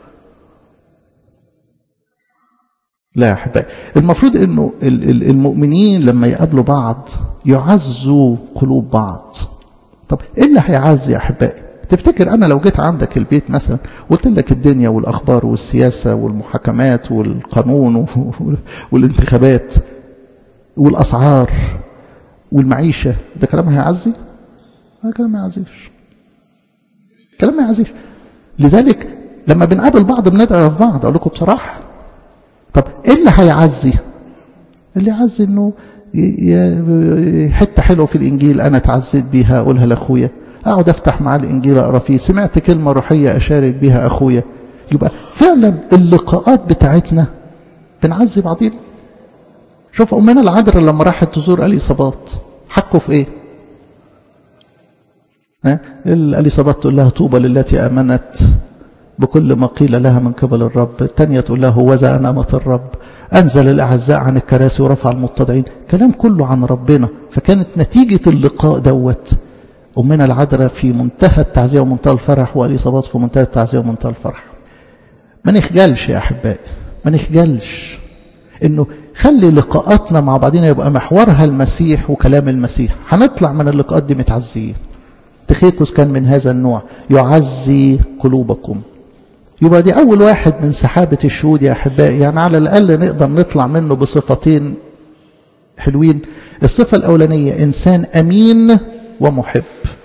S1: لا يا احبائي المفروض انه المؤمنين لما يقابلوا بعض يعزوا قلوب بعض طب ايه اللي هيعزي يا احبائي تفتكر أنا لو جيت عندك البيت مثلا قلت لك الدنيا والأخبار والسياسة والمحاكمات والقانون والانتخابات والأسعار والمعيشة ده كلام هيعزي؟ هذا كلام ما يعزيش كلام ما يعزيش لذلك لما بنقابل بعض بندعي في بعض أقول لكم بصراحة طب إيه اللي هيعزي؟ اللي يعزي إنه حتة حلوة في الإنجيل أنا تعزيت بيها أقولها لأخويا أقعد أفتح معاه الإنجيل أقرأ فيه سمعت كلمة روحية أشارك بيها أخويا يبقى فعلا اللقاءات بتاعتنا بنعزي بعضينا شوف أمنا العذراء لما راحت تزور الإصابات حكوا في إيه؟ ها؟ الإصابات تقول لها طوبى للتي آمنت بكل ما قيل لها من قبل الرب الثانية تقول لها هوذا أنامة الرب أنزل الأعزاء عن الكراسي ورفع المتضعين كلام كله عن ربنا فكانت نتيجة اللقاء دوت أمنا العذراء في منتهى التعزية ومنتهى الفرح والإصابات في منتهى التعزية ومنتهى الفرح ما نخجلش يا أحبائي ما نخجلش إنه خلي لقاءاتنا مع بعضنا يبقى محورها المسيح وكلام المسيح هنطلع من اللقاءات دي متعزيين تخيكوس كان من هذا النوع يعزي قلوبكم يبقى دي أول واحد من سحابة الشهود يا أحبائي يعني على الأقل نقدر نطلع منه بصفتين حلوين الصفة الأولانية إنسان أمين ومحب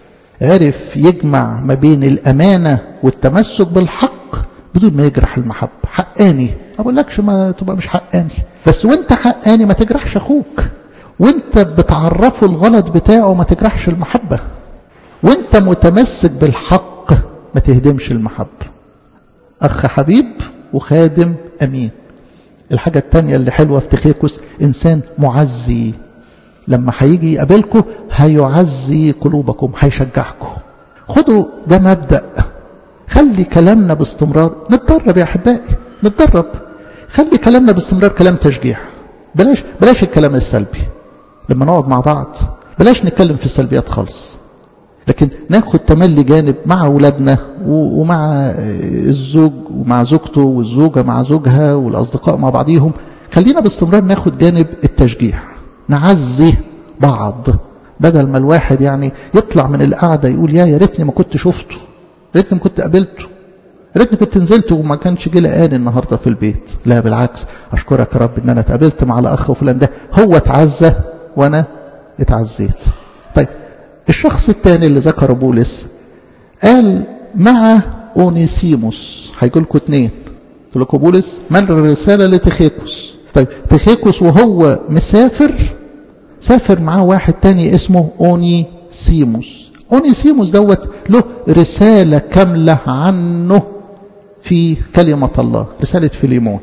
S1: عرف يجمع ما بين الأمانة والتمسك بالحق بدون ما يجرح المحبة حقاني ما بقولكش ما تبقى مش حقاني بس وانت حقاني ما تجرحش أخوك وانت بتعرفه الغلط بتاعه ما تجرحش المحبة وانت متمسك بالحق ما تهدمش المحبة أخ حبيب وخادم أمين الحاجة التانية اللي حلوة في تخيكوس إنسان معزي لما هيجي يقابلكم هيعزي قلوبكم هيشجعكم خدوا ده مبدأ خلي كلامنا باستمرار نتدرب يا أحبائي نتدرب خلي كلامنا باستمرار كلام تشجيع بلاش بلاش الكلام السلبي لما نقعد مع بعض بلاش نتكلم في السلبيات خالص لكن ناخد تملي جانب مع أولادنا ومع الزوج ومع زوجته والزوجة مع زوجها والأصدقاء مع بعضيهم خلينا باستمرار ناخد جانب التشجيع نعزي بعض بدل ما الواحد يعني يطلع من القعدة يقول يا يا ريتني ما كنت شفته يا ريتني ما كنت قابلته يا ريتني كنت نزلت وما كانش جه لقاني النهارده في البيت لا بالعكس اشكرك يا رب ان انا اتقابلت مع الاخ وفلان ده هو اتعزى وانا اتعزيت طيب الشخص الثاني اللي ذكره بولس قال مع اونيسيموس هيقول لكم اثنين قلت لكم بولس من الرساله لتخيكوس طيب تخيكوس وهو مسافر سافر معاه واحد تاني اسمه اونيسيموس اونيسيموس دوت له رساله كامله عنه في كلمه الله رساله فيليمون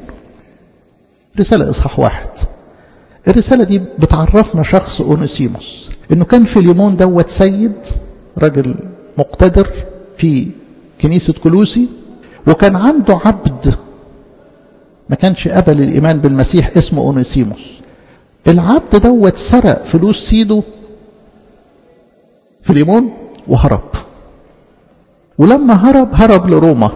S1: رساله اصحاح واحد الرسالة دي بتعرفنا شخص أونيسيموس إنه كان في اليومون دوت سيد راجل مقتدر في كنيسة كلوسي وكان عنده عبد ما كانش قبل الإيمان بالمسيح اسمه أونيسيموس العبد دوت سرق فلوس سيده في اليمون وهرب ولما هرب هرب لروما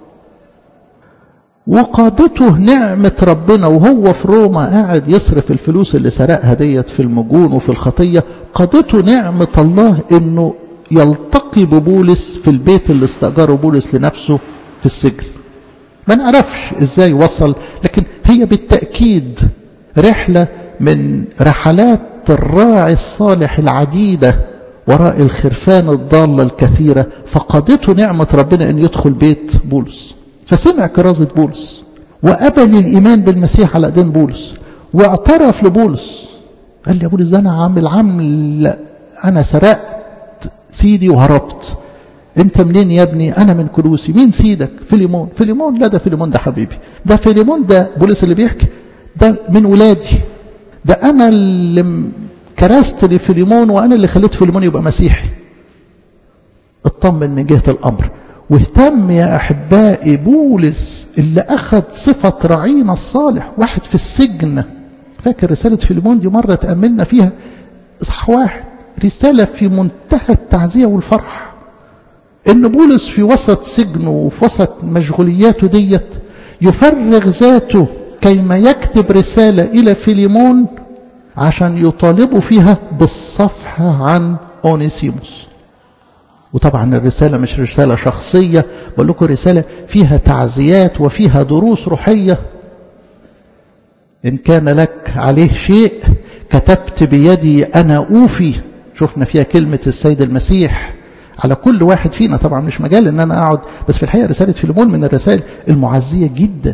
S1: وقادته نعمة ربنا وهو في روما قاعد يصرف الفلوس اللي سرقها ديت في المجون وفي الخطية قادته نعمة الله انه يلتقي ببولس في البيت اللي استأجره بولس لنفسه في السجن ما نعرفش ازاي وصل لكن هي بالتأكيد رحلة من رحلات الراعي الصالح العديدة وراء الخرفان الضالة الكثيرة فقادته نعمة ربنا ان يدخل بيت بولس فسمع كرازة بولس وقبل الإيمان بالمسيح على أيدين بولس واعترف لبولس قال لي يا بولس ده أنا عامل عمل أنا سرقت سيدي وهربت أنت منين يا ابني أنا من كلوسي مين سيدك فيليمون فيليمون لا ده فيليمون ده حبيبي ده فيليمون ده بولس اللي بيحكي ده من ولادي ده أنا اللي كرست لفيليمون وأنا اللي خليت فيليمون يبقى مسيحي اطمن من جهة الأمر واهتم يا أحبائي بولس اللي أخذ صفة رعينا الصالح واحد في السجن فاكر رسالة فيلمون دي مرة تأملنا فيها إصحاح واحد رسالة في منتهى التعزية والفرح إن بولس في وسط سجنه وفي وسط مشغولياته ديت يفرغ ذاته كيما يكتب رسالة إلى فيليمون عشان يطالبوا فيها بالصفحة عن أونيسيموس وطبعا الرسالة مش رسالة شخصية بقول لكم رسالة فيها تعزيات وفيها دروس روحية إن كان لك عليه شيء كتبت بيدي أنا أوفي شفنا فيها كلمة السيد المسيح على كل واحد فينا طبعا مش مجال ان انا اقعد بس في الحقيقة رسالة فيلمون من الرسائل المعزية جدا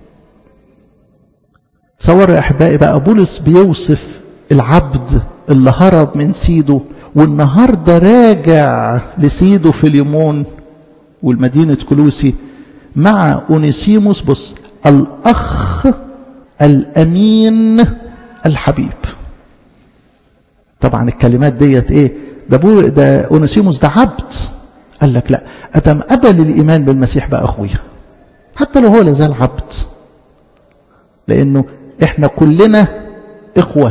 S1: تصور يا احبائي بقى بولس بيوصف العبد اللي هرب من سيده والنهاردة راجع لسيده في اليمون والمدينة كلوسي مع أونيسيموس بص الأخ الأمين الحبيب طبعا الكلمات ديت ايه ده بول ده اونيسيموس ده عبد قال لك لا ادم قبل الايمان بالمسيح بقى اخويا حتى لو هو لازال عبد لانه احنا كلنا اخوه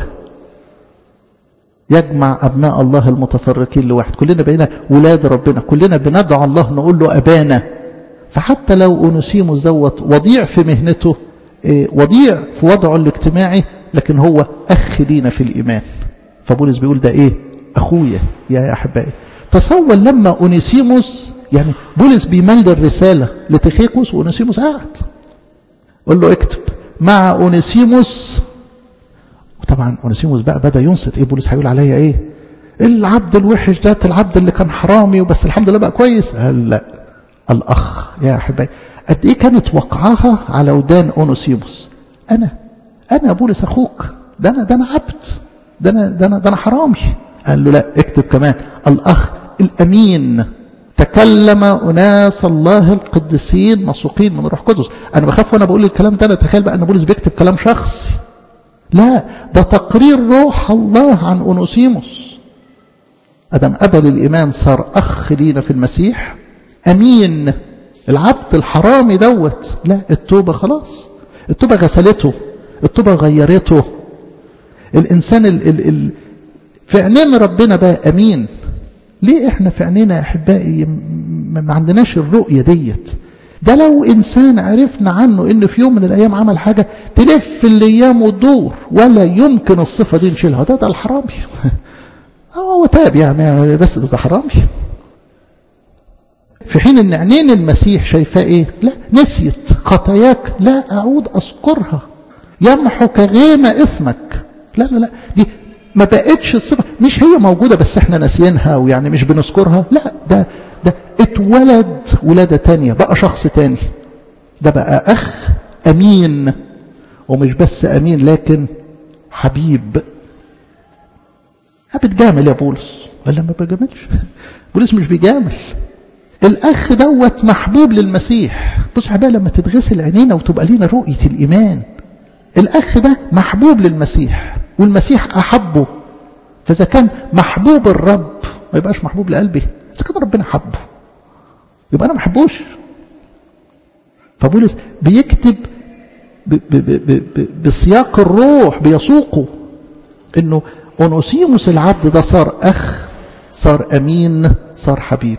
S1: يجمع ابناء الله المتفرقين لواحد كلنا بقينا ولاد ربنا كلنا بندعو الله نقول له ابانا فحتى لو اونيسيموس دوت وضيع في مهنته وضيع في وضعه الاجتماعي لكن هو اخ لينا في الايمان فبولس بيقول ده ايه اخويا يا احبائي تصور لما اونيسيموس يعني بولس بيمل الرساله لتخيكوس واونيسيموس قاعد قول له اكتب مع اونيسيموس وطبعا اونيسيموس بقى بدا ينصت ايه بولس هيقول عليا ايه العبد الوحش ده العبد اللي كان حرامي وبس الحمد لله بقى كويس قال لا الاخ يا احبائي قد ايه كانت وقعها على ودان اونيسيموس انا انا بولس اخوك ده انا ده انا عبد ده انا ده انا ده انا حرامي قال له لا اكتب كمان الاخ الامين تكلم اناس الله القديسين مسوقين من روح قدس انا بخاف وانا بقول الكلام ده انا اتخيل بقى ان بولس بيكتب كلام شخصي لا ده تقرير روح الله عن اونوسيموس ادم قبل الايمان صار اخ لينا في المسيح امين العبد الحرامي دوت لا التوبه خلاص التوبه غسلته التوبه غيرته الإنسان ال ال ال في عينين ربنا بقى أمين ليه إحنا في عينينا يا أحبائي ما عندناش الرؤية ديت ده لو إنسان عرفنا عنه إنه في يوم من الأيام عمل حاجة تلف الأيام وتدور ولا يمكن الصفة دي نشيلها ده ده الحرامي هو تاب يعني بس بس ده حرامي في حين ان عينين المسيح شايفاه ايه لا نسيت خطاياك لا اعود اذكرها يمحو كغيم اثمك لا لا لا دي ما بقتش الصفة مش هي موجودة بس احنا ناسيينها ويعني مش بنذكرها لا ده ده اتولد ولادة تانية بقى شخص تاني ده بقى أخ أمين ومش بس أمين لكن حبيب بتجامل يا بولس ولا ما بجاملش بولس مش بيجامل الأخ دوت محبوب للمسيح بص حبايبي لما تتغسل عينينا وتبقى لينا رؤية الإيمان الأخ ده محبوب للمسيح والمسيح أحبه فإذا كان محبوب الرب ما يبقاش محبوب لقلبي إذا كان ربنا حبه يبقى أنا ما أحبوش فبولس بيكتب ب ب ب ب بسياق الروح بيسوقه انه اونوسيموس العبد ده صار اخ صار امين صار حبيب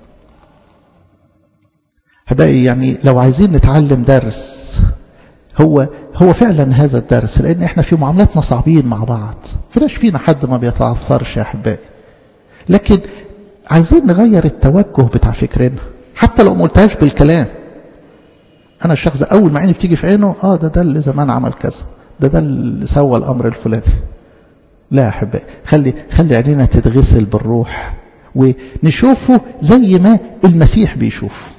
S1: حبايبي يعني لو عايزين نتعلم درس هو هو فعلا هذا الدرس لان احنا في معاملاتنا صعبين مع بعض فلاش فينا حد ما بيتعثرش يا احبائي لكن عايزين نغير التوجه بتاع فكرنا حتى لو ما قلتهاش بالكلام انا الشخص اول ما عيني بتيجي في عينه اه ده ده اللي زمان عمل كذا ده ده اللي سوى الامر الفلاني لا يا احبائي خلي خلي عينينا تتغسل بالروح ونشوفه زي ما المسيح بيشوف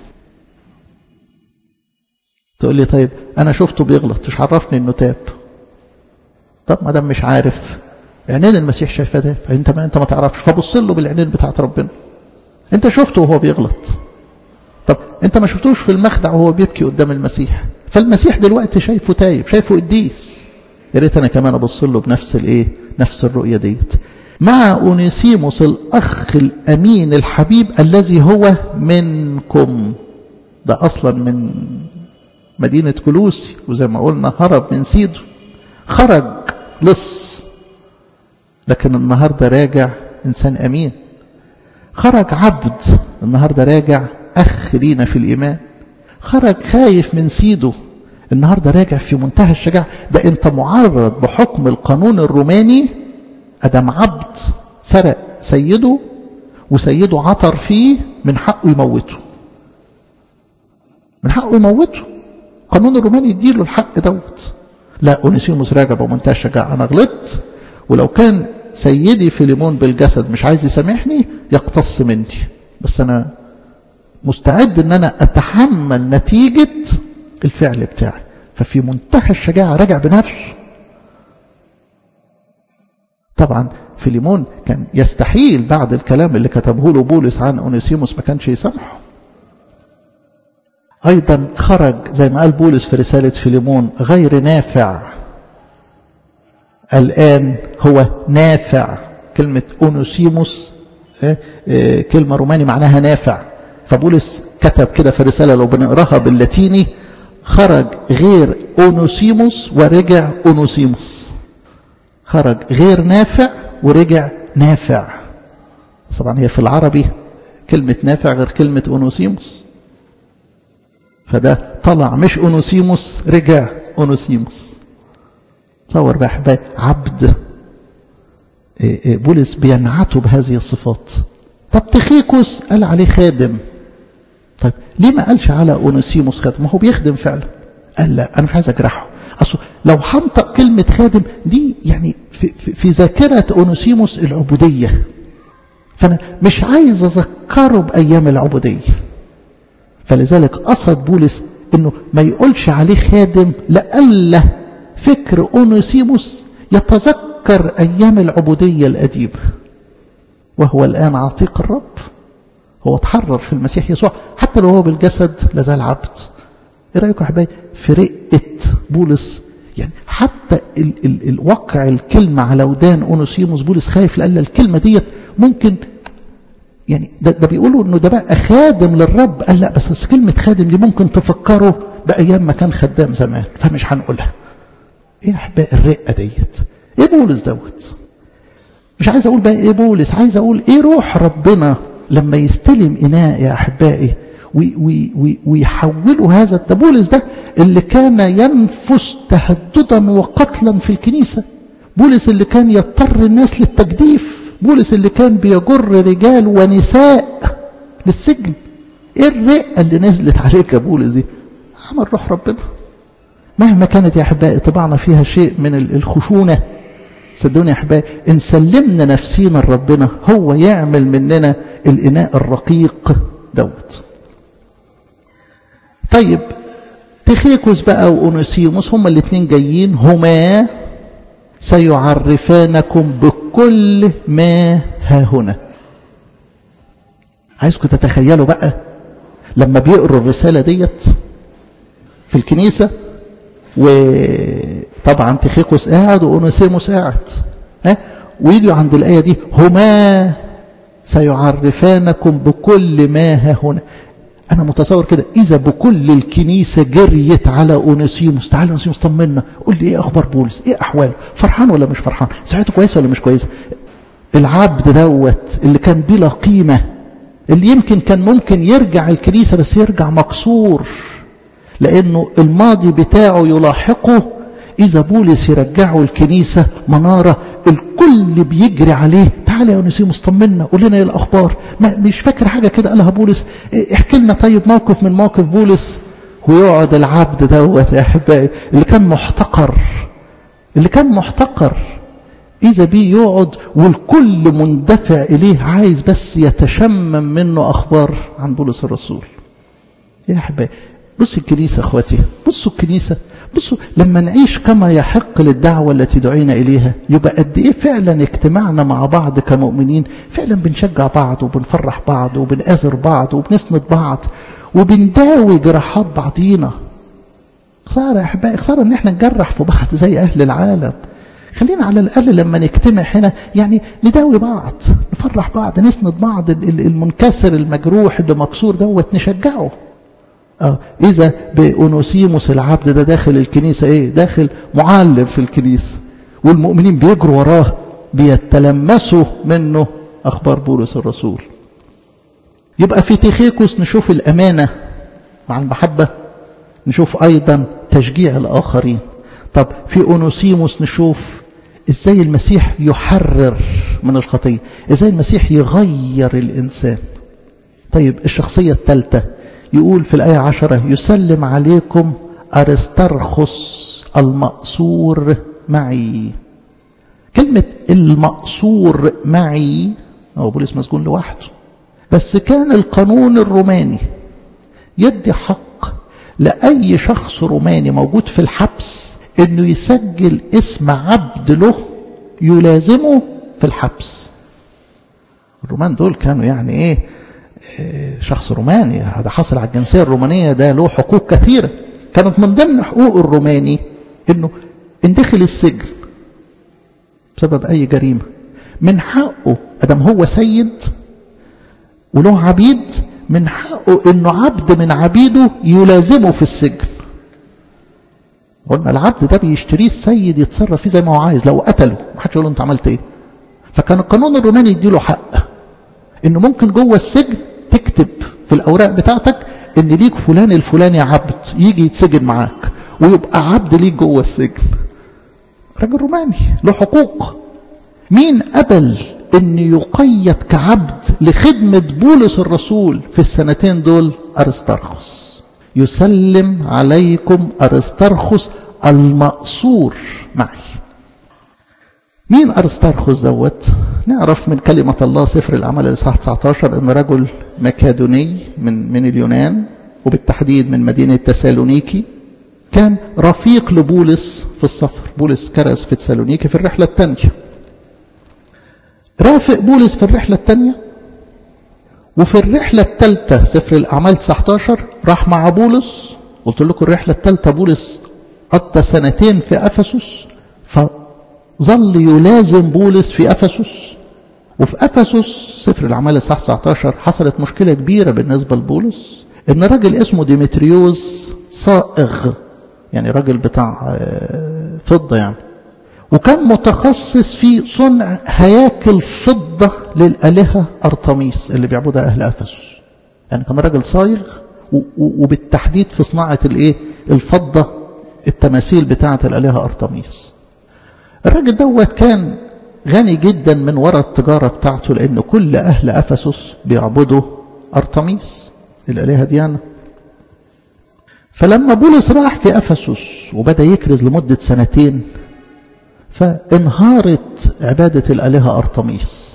S1: تقول لي طيب انا شفته بيغلط مش عرفني انه تاب طب ما دام مش عارف عينين المسيح شايفاه ده فانت ما انت ما تعرفش فبص له بالعينين بتاعت ربنا انت شفته وهو بيغلط طب انت ما شفتوش في المخدع وهو بيبكي قدام المسيح فالمسيح دلوقتي شايفه تايب شايفه قديس يا ريت انا كمان ابص له بنفس الايه نفس الرؤيه ديت مع اونيسيموس الاخ الامين الحبيب الذي هو منكم ده اصلا من مدينه كلوسي وزي ما قلنا هرب من سيده خرج لص لكن النهارده راجع انسان امين خرج عبد النهارده راجع أخ لينا في الإيمان خرج خايف من سيده النهاردة راجع في منتهى الشجاعة ده أنت معرض بحكم القانون الروماني أدم عبد سرق سيده وسيده عطر فيه من حقه يموته من حقه يموته قانون الروماني يديله الحق دوت لا اونيسيموس راجع بمنتهى الشجاعه انا غلطت ولو كان سيدي فيليمون بالجسد مش عايز يسامحني يقتص مني بس انا مستعد ان انا اتحمل نتيجه الفعل بتاعي ففي منتهى الشجاعه رجع بنفسه طبعا فيليمون كان يستحيل بعد الكلام اللي كتبه له بولس عن اونيسيموس ما كانش يسامحه ايضا خرج زي ما قال بولس في رساله فيليمون غير نافع الان هو نافع كلمه اونوسيموس كلمه روماني معناها نافع فبولس كتب كده في الرساله لو بنقراها باللاتيني خرج غير اونوسيموس ورجع اونوسيموس خرج غير نافع ورجع نافع طبعا هي في العربي كلمة نافع غير كلمة أونوسيموس فده طلع مش أونوسيموس رجع أونوسيموس تصور بقى أحبائي عبد بولس بينعته بهذه الصفات طب تخيكوس قال عليه خادم طيب ليه ما قالش على أونوسيموس خادم ما هو بيخدم فعلا قال لا أنا مش عايز أجرحه أصل لو هنطق كلمة خادم دي يعني في, في, في ذاكرة أونوسيموس العبودية فأنا مش عايز أذكره بأيام العبودية فلذلك قصد بولس أنه ما يقولش عليه خادم لألا فكر أونوسيموس يتذكر أيام العبودية القديمة وهو الآن عتيق الرب هو تحرر في المسيح يسوع حتى لو هو بالجسد لازال عبد ايه رايكم يا حبايبي في رقه بولس يعني حتى ال ال الوقع الكلمه على ودان اونوسيموس بولس خايف لأن الكلمه ديت ممكن يعني ده, ده بيقولوا انه ده بقى خادم للرب قال لا بس كلمه خادم دي ممكن تفكره بايام ما كان خدام زمان فمش هنقولها ايه يا احبائي الرقه ديت ايه بولس دوت مش عايز اقول بقى ايه بولس عايز اقول ايه روح ربنا لما يستلم اناء يا احبائي وي وي وي ويحولوا هذا التبولس ده اللي كان ينفس تهددا وقتلا في الكنيسة بولس اللي كان يضطر الناس للتجديف بولس اللي كان بيجر رجال ونساء للسجن ايه الرقة اللي نزلت عليك يا بولس دي عمل روح ربنا مهما كانت يا احبائي طبعنا فيها شيء من الخشونة صدقوني يا احبائي ان سلمنا نفسينا لربنا هو يعمل مننا الاناء الرقيق دوت طيب تخيكوس بقى وأونوسيموس هما الاثنين جايين هما سيعرفانكم بكل ما ها هنا عايزكم تتخيلوا بقى لما بيقروا الرسالة ديت في الكنيسة وطبعا تخيكوس قاعد وأونوسيموس قاعد ها ويجوا عند الآية دي هما سيعرفانكم بكل ما ها هنا أنا متصور كده إذا بكل الكنيسة جريت على أونسيموس تعالى أونسيموس طمنا قول لي إيه أخبار بولس إيه أحواله فرحان ولا مش فرحان صحته كويسة ولا مش كويسة العبد دوت اللي كان بلا قيمة اللي يمكن كان ممكن يرجع الكنيسة بس يرجع مكسور لأنه الماضي بتاعه يلاحقه إذا بولس يرجعه الكنيسة منارة الكل بيجري عليه تعالى يا اونسيموس طمنا قول لنا ايه الاخبار ما مش فاكر حاجه كده قالها بولس احكي لنا طيب موقف من موقف بولس ويقعد العبد دوت يا احبائي اللي كان محتقر اللي كان محتقر اذا بيه يقعد والكل مندفع اليه عايز بس يتشمم منه اخبار عن بولس الرسول يا احبائي بصوا الكنيسة اخواتي بصوا الكنيسة بصوا لما نعيش كما يحق للدعوة التي دعينا إليها يبقى قد إيه فعلا اجتماعنا مع بعض كمؤمنين فعلا بنشجع بعض وبنفرح بعض وبنآزر بعض وبنسند بعض وبنداوي جراحات بعضينا خسارة يا أحبائي خسارة إن احنا نجرح في بعض زي أهل العالم خلينا على الأقل لما نجتمع هنا يعني نداوي بعض نفرح بعض نسند بعض المنكسر المجروح اللي مكسور دوت نشجعه آه إذا بأونوسيموس العبد ده داخل الكنيسة إيه داخل معلم في الكنيسة والمؤمنين بيجروا وراه بيتلمسوا منه أخبار بولس الرسول يبقى في تيخيكوس نشوف الأمانة مع المحبة نشوف أيضا تشجيع الآخرين طب في أونوسيموس نشوف ازاي المسيح يحرر من الخطية ازاي المسيح يغير الإنسان طيب الشخصية الثالثة يقول في الآية عشرة يسلم عليكم أرسترخس المأسور معي كلمة المأسور معي هو بولس مسجون لوحده بس كان القانون الروماني يدي حق لأي شخص روماني موجود في الحبس انه يسجل اسم عبد له يلازمه في الحبس الرومان دول كانوا يعني ايه شخص روماني هذا حصل على الجنسية الرومانية ده له حقوق كثيرة كانت من ضمن حقوق الروماني انه ان دخل السجن بسبب اي جريمة من حقه ادم هو سيد وله عبيد من حقه انه عبد من عبيده يلازمه في السجن قلنا العبد ده بيشتريه السيد يتصرف فيه زي ما هو عايز لو قتله ما حدش يقول له انت عملت ايه فكان القانون الروماني يديله حق انه ممكن جوه السجن تكتب في الاوراق بتاعتك ان ليك فلان الفلاني عبد يجي يتسجن معاك ويبقى عبد ليك جوه السجن راجل روماني له حقوق مين قبل ان يقيد كعبد لخدمة بولس الرسول في السنتين دول ارسترخس يسلم عليكم ارسترخس المأسور معي مين ارسترخس دوت نعرف من كلمة الله سفر العمل الإصحاح 19 ان رجل مكادوني من من اليونان وبالتحديد من مدينة تسالونيكي كان رفيق لبولس في السفر بولس كرز في تسالونيكي في الرحلة الثانية رافق بولس في الرحلة الثانية وفي الرحلة الثالثة سفر الأعمال 19 راح مع بولس قلت لكم الرحلة الثالثة بولس قضى سنتين في أفسس فظل يلازم بولس في أفسس وفي أفسس سفر الأعمال الصح 19 حصلت مشكلة كبيرة بالنسبة لبولس إن راجل اسمه ديمتريوس صائغ يعني راجل بتاع فضة يعني وكان متخصص في صنع هياكل فضة للآلهة أرطميس اللي بيعبدها أهل أفسس يعني كان راجل صايغ وبالتحديد في صناعة الايه الفضة التماثيل بتاعة الآلهة أرطميس الراجل دوت كان غني جدا من وراء التجارة بتاعته لأن كل أهل أفسس بيعبدوا أرطميس الآلهة ديانا فلما بولس راح في أفسس وبدأ يكرز لمدة سنتين فانهارت عبادة الآلهة أرطميس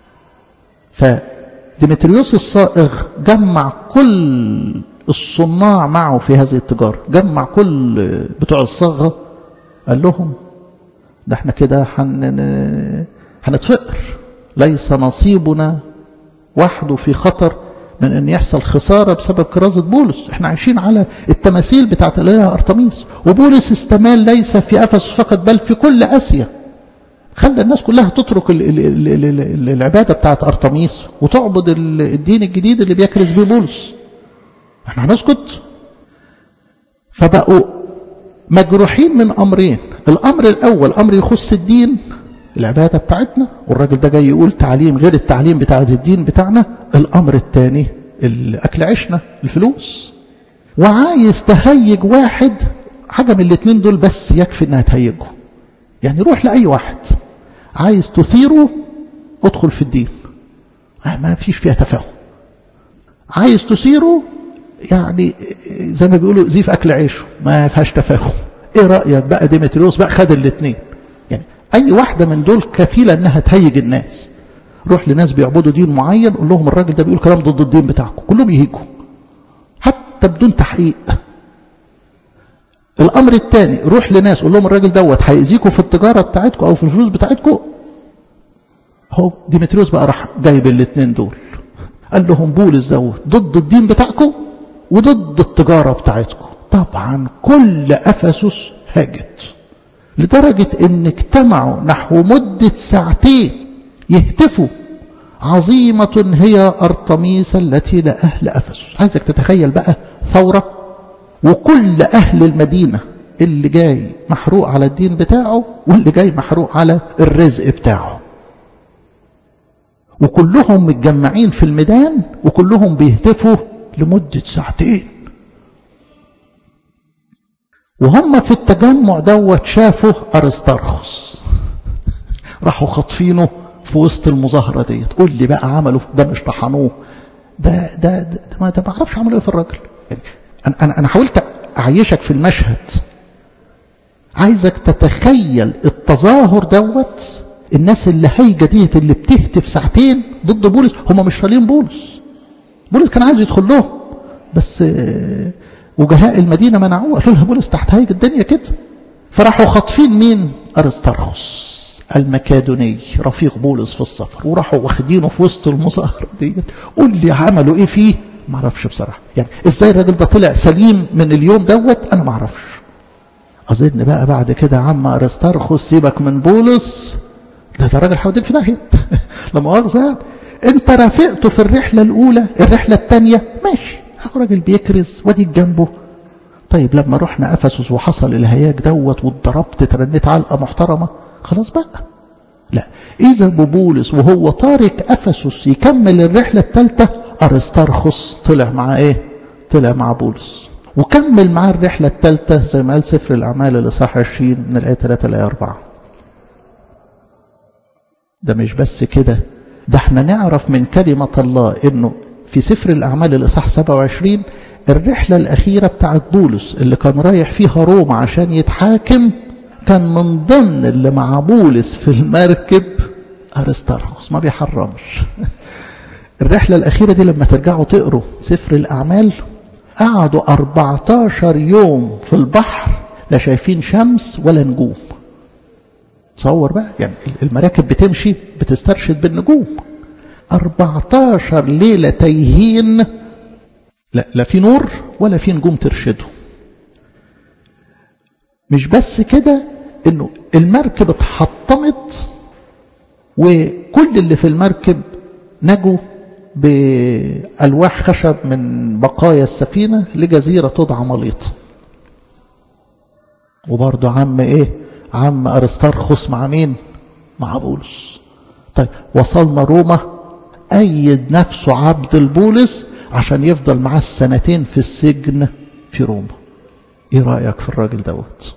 S1: فديمتريوس الصائغ جمع كل الصناع معه في هذه التجارة جمع كل بتوع الصاغة قال لهم ده احنا كده حن... هنتفقر ليس نصيبنا وحده في خطر من ان يحصل خسارة بسبب كرازة بولس احنا عايشين على التماثيل بتاعت الالهة ارتميس وبولس استمال ليس في افسس فقط بل في كل اسيا خلى الناس كلها تترك ال ال ال ال العبادة بتاعت ارتميس وتعبد الدين الجديد اللي بيكرز بيه بولس احنا هنسكت فبقوا مجروحين من امرين الامر الاول امر يخص الدين العبادة بتاعتنا والراجل ده جاي يقول تعليم غير التعليم بتاع الدين بتاعنا الأمر الثاني الأكل عشنا الفلوس وعايز تهيج واحد حاجة من الاثنين دول بس يكفي انها تهيجه يعني روح لأي واحد عايز تثيره ادخل في الدين ما فيش فيها تفاهم عايز تثيره يعني زي ما بيقولوا زيف أكل عيشه ما فيهاش تفاهم ايه رأيك بقى ديمتريوس بقى خد الاثنين يعني أي واحدة من دول كفيلة أنها تهيج الناس روح لناس بيعبدوا دين معين قول لهم الراجل ده بيقول كلام ضد الدين بتاعكم كلهم يهيجوا حتى بدون تحقيق الأمر الثاني روح لناس قول لهم الراجل دوت هيأذيكم في التجارة بتاعتكم أو في الفلوس بتاعتكم هو ديمتريوس بقى راح جايب الاثنين دول قال لهم بولس دوت ضد الدين بتاعكم وضد التجارة بتاعتكم طبعا كل أفسس هاجت لدرجة ان اجتمعوا نحو مدة ساعتين يهتفوا عظيمة هي أرطميس التي لأهل أفسس عايزك تتخيل بقى ثورة وكل أهل المدينة اللي جاي محروق على الدين بتاعه واللي جاي محروق على الرزق بتاعه وكلهم متجمعين في الميدان وكلهم بيهتفوا لمدة ساعتين وهم في التجمع دوت شافوا أرسترخس راحوا خاطفينه في وسط المظاهرة ديت قول لي بقى عملوا ده مش طحنوه ده ده ده, ده ما ده ما اعرفش عملوا ايه في الراجل يعني انا انا انا حاولت اعيشك في المشهد عايزك تتخيل التظاهر دوت الناس اللي هايجه ديت اللي بتهتف ساعتين ضد بولس هم مش طالين بولس بولس كان عايز يدخل لهم بس وجهاء المدينه منعوه قالوا لها بولس تحت هايج الدنيا كده فراحوا خاطفين مين ارسترخس المكادوني رفيق بولس في السفر وراحوا واخدينه في وسط المظاهره ديت قول لي عملوا ايه فيه ما اعرفش بصراحه يعني ازاي الراجل ده طلع سليم من اليوم دوت انا ما اعرفش اظن بقى بعد كده عم ارسترخس سيبك من بولس ده ده راجل هيوديك في داهيه لا مؤاخذه يعني انت رافقته في الرحله الاولى الرحله الثانيه ماشي اهو راجل بيكرز واديك جنبه طيب لما رحنا افسس وحصل الهياج دوت واتضربت ترنيت علقه محترمه خلاص بقى لا اذا ببولس وهو طارق افسس يكمل الرحله الثالثه ارسترخس طلع مع ايه طلع مع بولس وكمل معاه الرحله الثالثه زي ما قال سفر الاعمال الاصحاح 20 من الايه 3 لايه 4 ده مش بس كده ده احنا نعرف من كلمة الله انه في سفر الاعمال الاصحاح 27 الرحلة الاخيرة بتاعت بولس اللي كان رايح فيها روما عشان يتحاكم كان من ضمن اللي مع بولس في المركب ارسترخس ما بيحرمش الرحلة الاخيرة دي لما ترجعوا تقروا سفر الاعمال قعدوا 14 يوم في البحر لا شايفين شمس ولا نجوم تصور بقى يعني المراكب بتمشي بتسترشد بالنجوم 14 ليلة تايهين لا لا في نور ولا في نجوم ترشده مش بس كده انه المركب اتحطمت وكل اللي في المركب نجوا بألواح خشب من بقايا السفينة لجزيرة تدعى مليط وبرضه عم ايه عم أرسترخس مع مين مع بولس طيب وصلنا روما أيد نفسه عبد البولس عشان يفضل معاه السنتين في السجن في روما ايه رأيك في الراجل دوت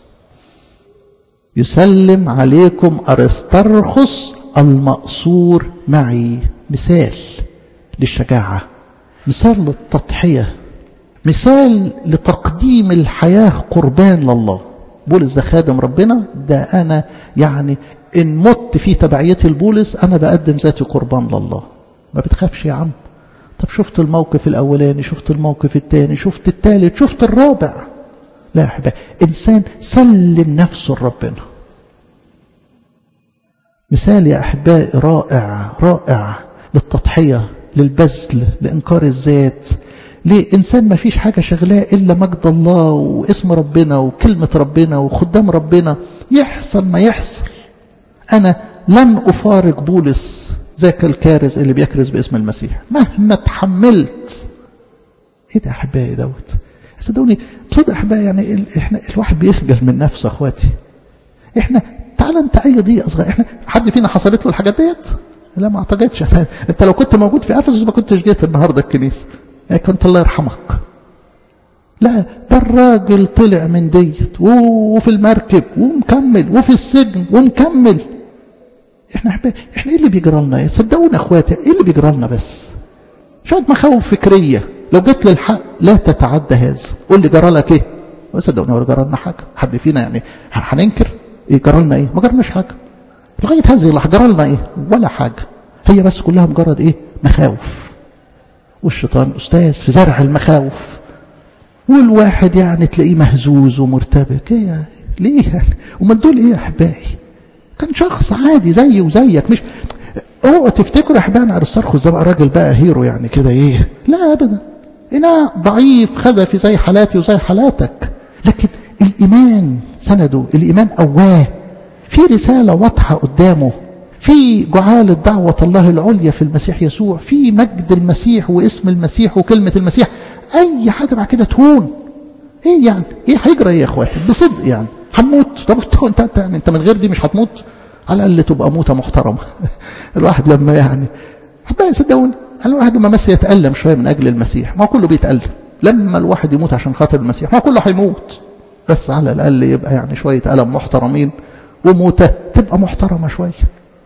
S1: يسلم عليكم أرسترخس المأسور معي مثال للشجاعة مثال للتضحية مثال لتقديم الحياة قربان لله بولس ده خادم ربنا ده أنا يعني إن مت في تبعيتي لبولس أنا بقدم ذاتي قربان لله ما بتخافش يا عم طب شفت الموقف الأولاني شفت الموقف الثاني شفت الثالث شفت الرابع لا يا حبايبي إنسان سلم نفسه لربنا مثال يا أحبائي رائع رائع للتضحية للبذل لإنكار الذات ليه إنسان ما فيش حاجة شغلاه إلا مجد الله واسم ربنا وكلمة ربنا وخدام ربنا يحصل ما يحصل أنا لن أفارق بولس ذاك الكارز اللي بيكرز باسم المسيح مهما تحملت ايه ده احبائي دوت صدقوني بصدق احبائي يعني احنا الواحد بيخجل من نفسه اخواتي احنا تعال انت اي ضيقه صغيره احنا حد فينا حصلت له الحاجات ديت لا ما اعتقدش انت لو كنت موجود في افسس ما كنتش جيت النهارده الكنيسه يعني كنت الله يرحمك لا ده الراجل طلع من ديت وفي المركب ومكمل وفي السجن ومكمل احنا حبا... احنا ايه اللي بيجرى لنا صدقونا اخواتي ايه اللي بيجرى لنا بس شويه مخاوف فكريه لو جيت للحق لا تتعدى هذا قول لي جرى لك ايه صدقوني ولا جرى لنا حاجه حد فينا يعني هننكر ايه جرى لنا ايه ما جرالناش حاجه لغايه هذه اللحظه جرى لنا ايه ولا حاجه هي بس كلها مجرد ايه مخاوف والشيطان استاذ في زرع المخاوف والواحد يعني تلاقيه مهزوز ومرتبك ايه ليه يعني امال دول ايه يا احبائي كان شخص عادي زيي وزيك مش اوعوا تفتكروا يا احبائي ارسترخس ده بقى راجل بقى هيرو يعني كده ايه لا ابدا انا ضعيف خزفي زي حالاتي وزي حالاتك لكن الايمان سنده الايمان قواه في رساله واضحه قدامه في جعالة دعوة الله العليا في المسيح يسوع في مجد المسيح واسم المسيح وكلمة المسيح أي حاجة بعد كده تهون إيه يعني إيه هيجرى إيه يا إخواتي بصدق يعني هنموت طب انت انت يعني انت من غير دي مش هتموت على الاقل تبقى موته محترمه الواحد لما يعني حبايبي صدقوني الواحد لما بس يتالم شويه من اجل المسيح ما كله بيتالم لما الواحد يموت عشان خاطر المسيح ما كله هيموت بس على الاقل يبقى يعني شويه الم محترمين وموته تبقى محترمه شويه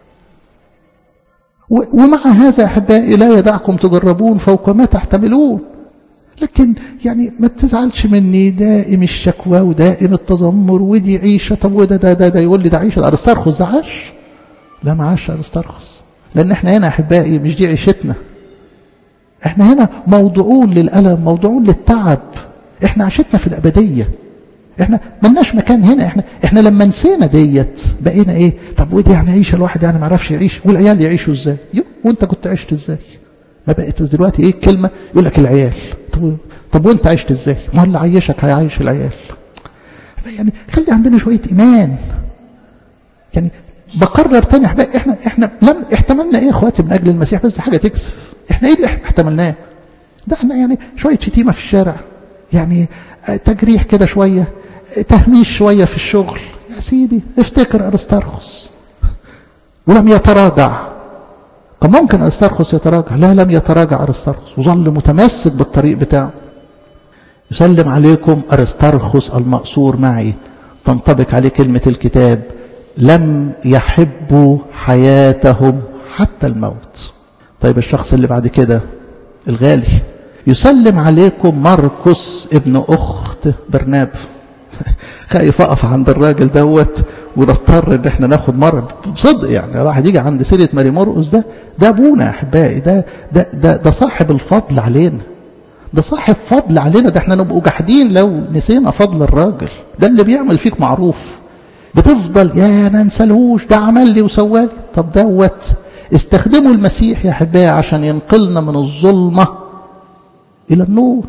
S1: ومع هذا أحبائي لا يدعكم تجربون فوق ما تحتملون لكن يعني ما تزعلش مني دائم الشكوى ودائم التذمر ودي عيشة طب وده ده ده, ده يقول لي ده عيشة أرسترخص ده عاش لا ما عاش أرسترخص لأن احنا هنا أحبائي مش دي عيشتنا احنا هنا موضوعون للألم موضوعون للتعب احنا عيشتنا في الأبدية احنا ملناش مكان هنا احنا احنا لما نسينا ديت بقينا ايه طب ودي يعني عيشه الواحد يعني ما يعرفش يعيش والعيال يعيشوا ازاي يو وانت كنت عشت ازاي ما بقت دلوقتي ايه الكلمه يقول لك العيال طب طب وانت عشت ازاي ما هو اللي عيشك هيعيش العيال يعني خلي عندنا شويه ايمان يعني بكرر تاني احنا احنا احنا لم احتملنا ايه يا اخواتي من اجل المسيح بس دي حاجه تكسف احنا ايه اللي احنا احتملناه ده احنا يعني شويه شتيمه في الشارع يعني تجريح كده شويه تهميش شويه في الشغل يا سيدي افتكر ارسترخص ولم يتراجع كان ممكن ارسترخص يتراجع لا لم يتراجع ارسترخص وظل متمسك بالطريق بتاعه يسلم عليكم ارسترخص المأسور معي تنطبق عليه كلمة الكتاب لم يحبوا حياتهم حتى الموت طيب الشخص اللي بعد كده الغالي يسلم عليكم مرقس ابن أخت برناب خايف أقف عند الراجل دوت ونضطر ان احنا ناخد مرة بصدق يعني الواحد يجي عند سيرة ماري مرقس ده ده ابونا يا احبائي ده ده ده ده صاحب الفضل علينا ده صاحب فضل علينا ده احنا نبقوا جحدين لو نسينا فضل الراجل ده اللي بيعمل فيك معروف بتفضل يا ما نسالهوش ده عمل لي وسوالي طب دوت استخدموا المسيح يا احبائي عشان ينقلنا من الظلمه الى النور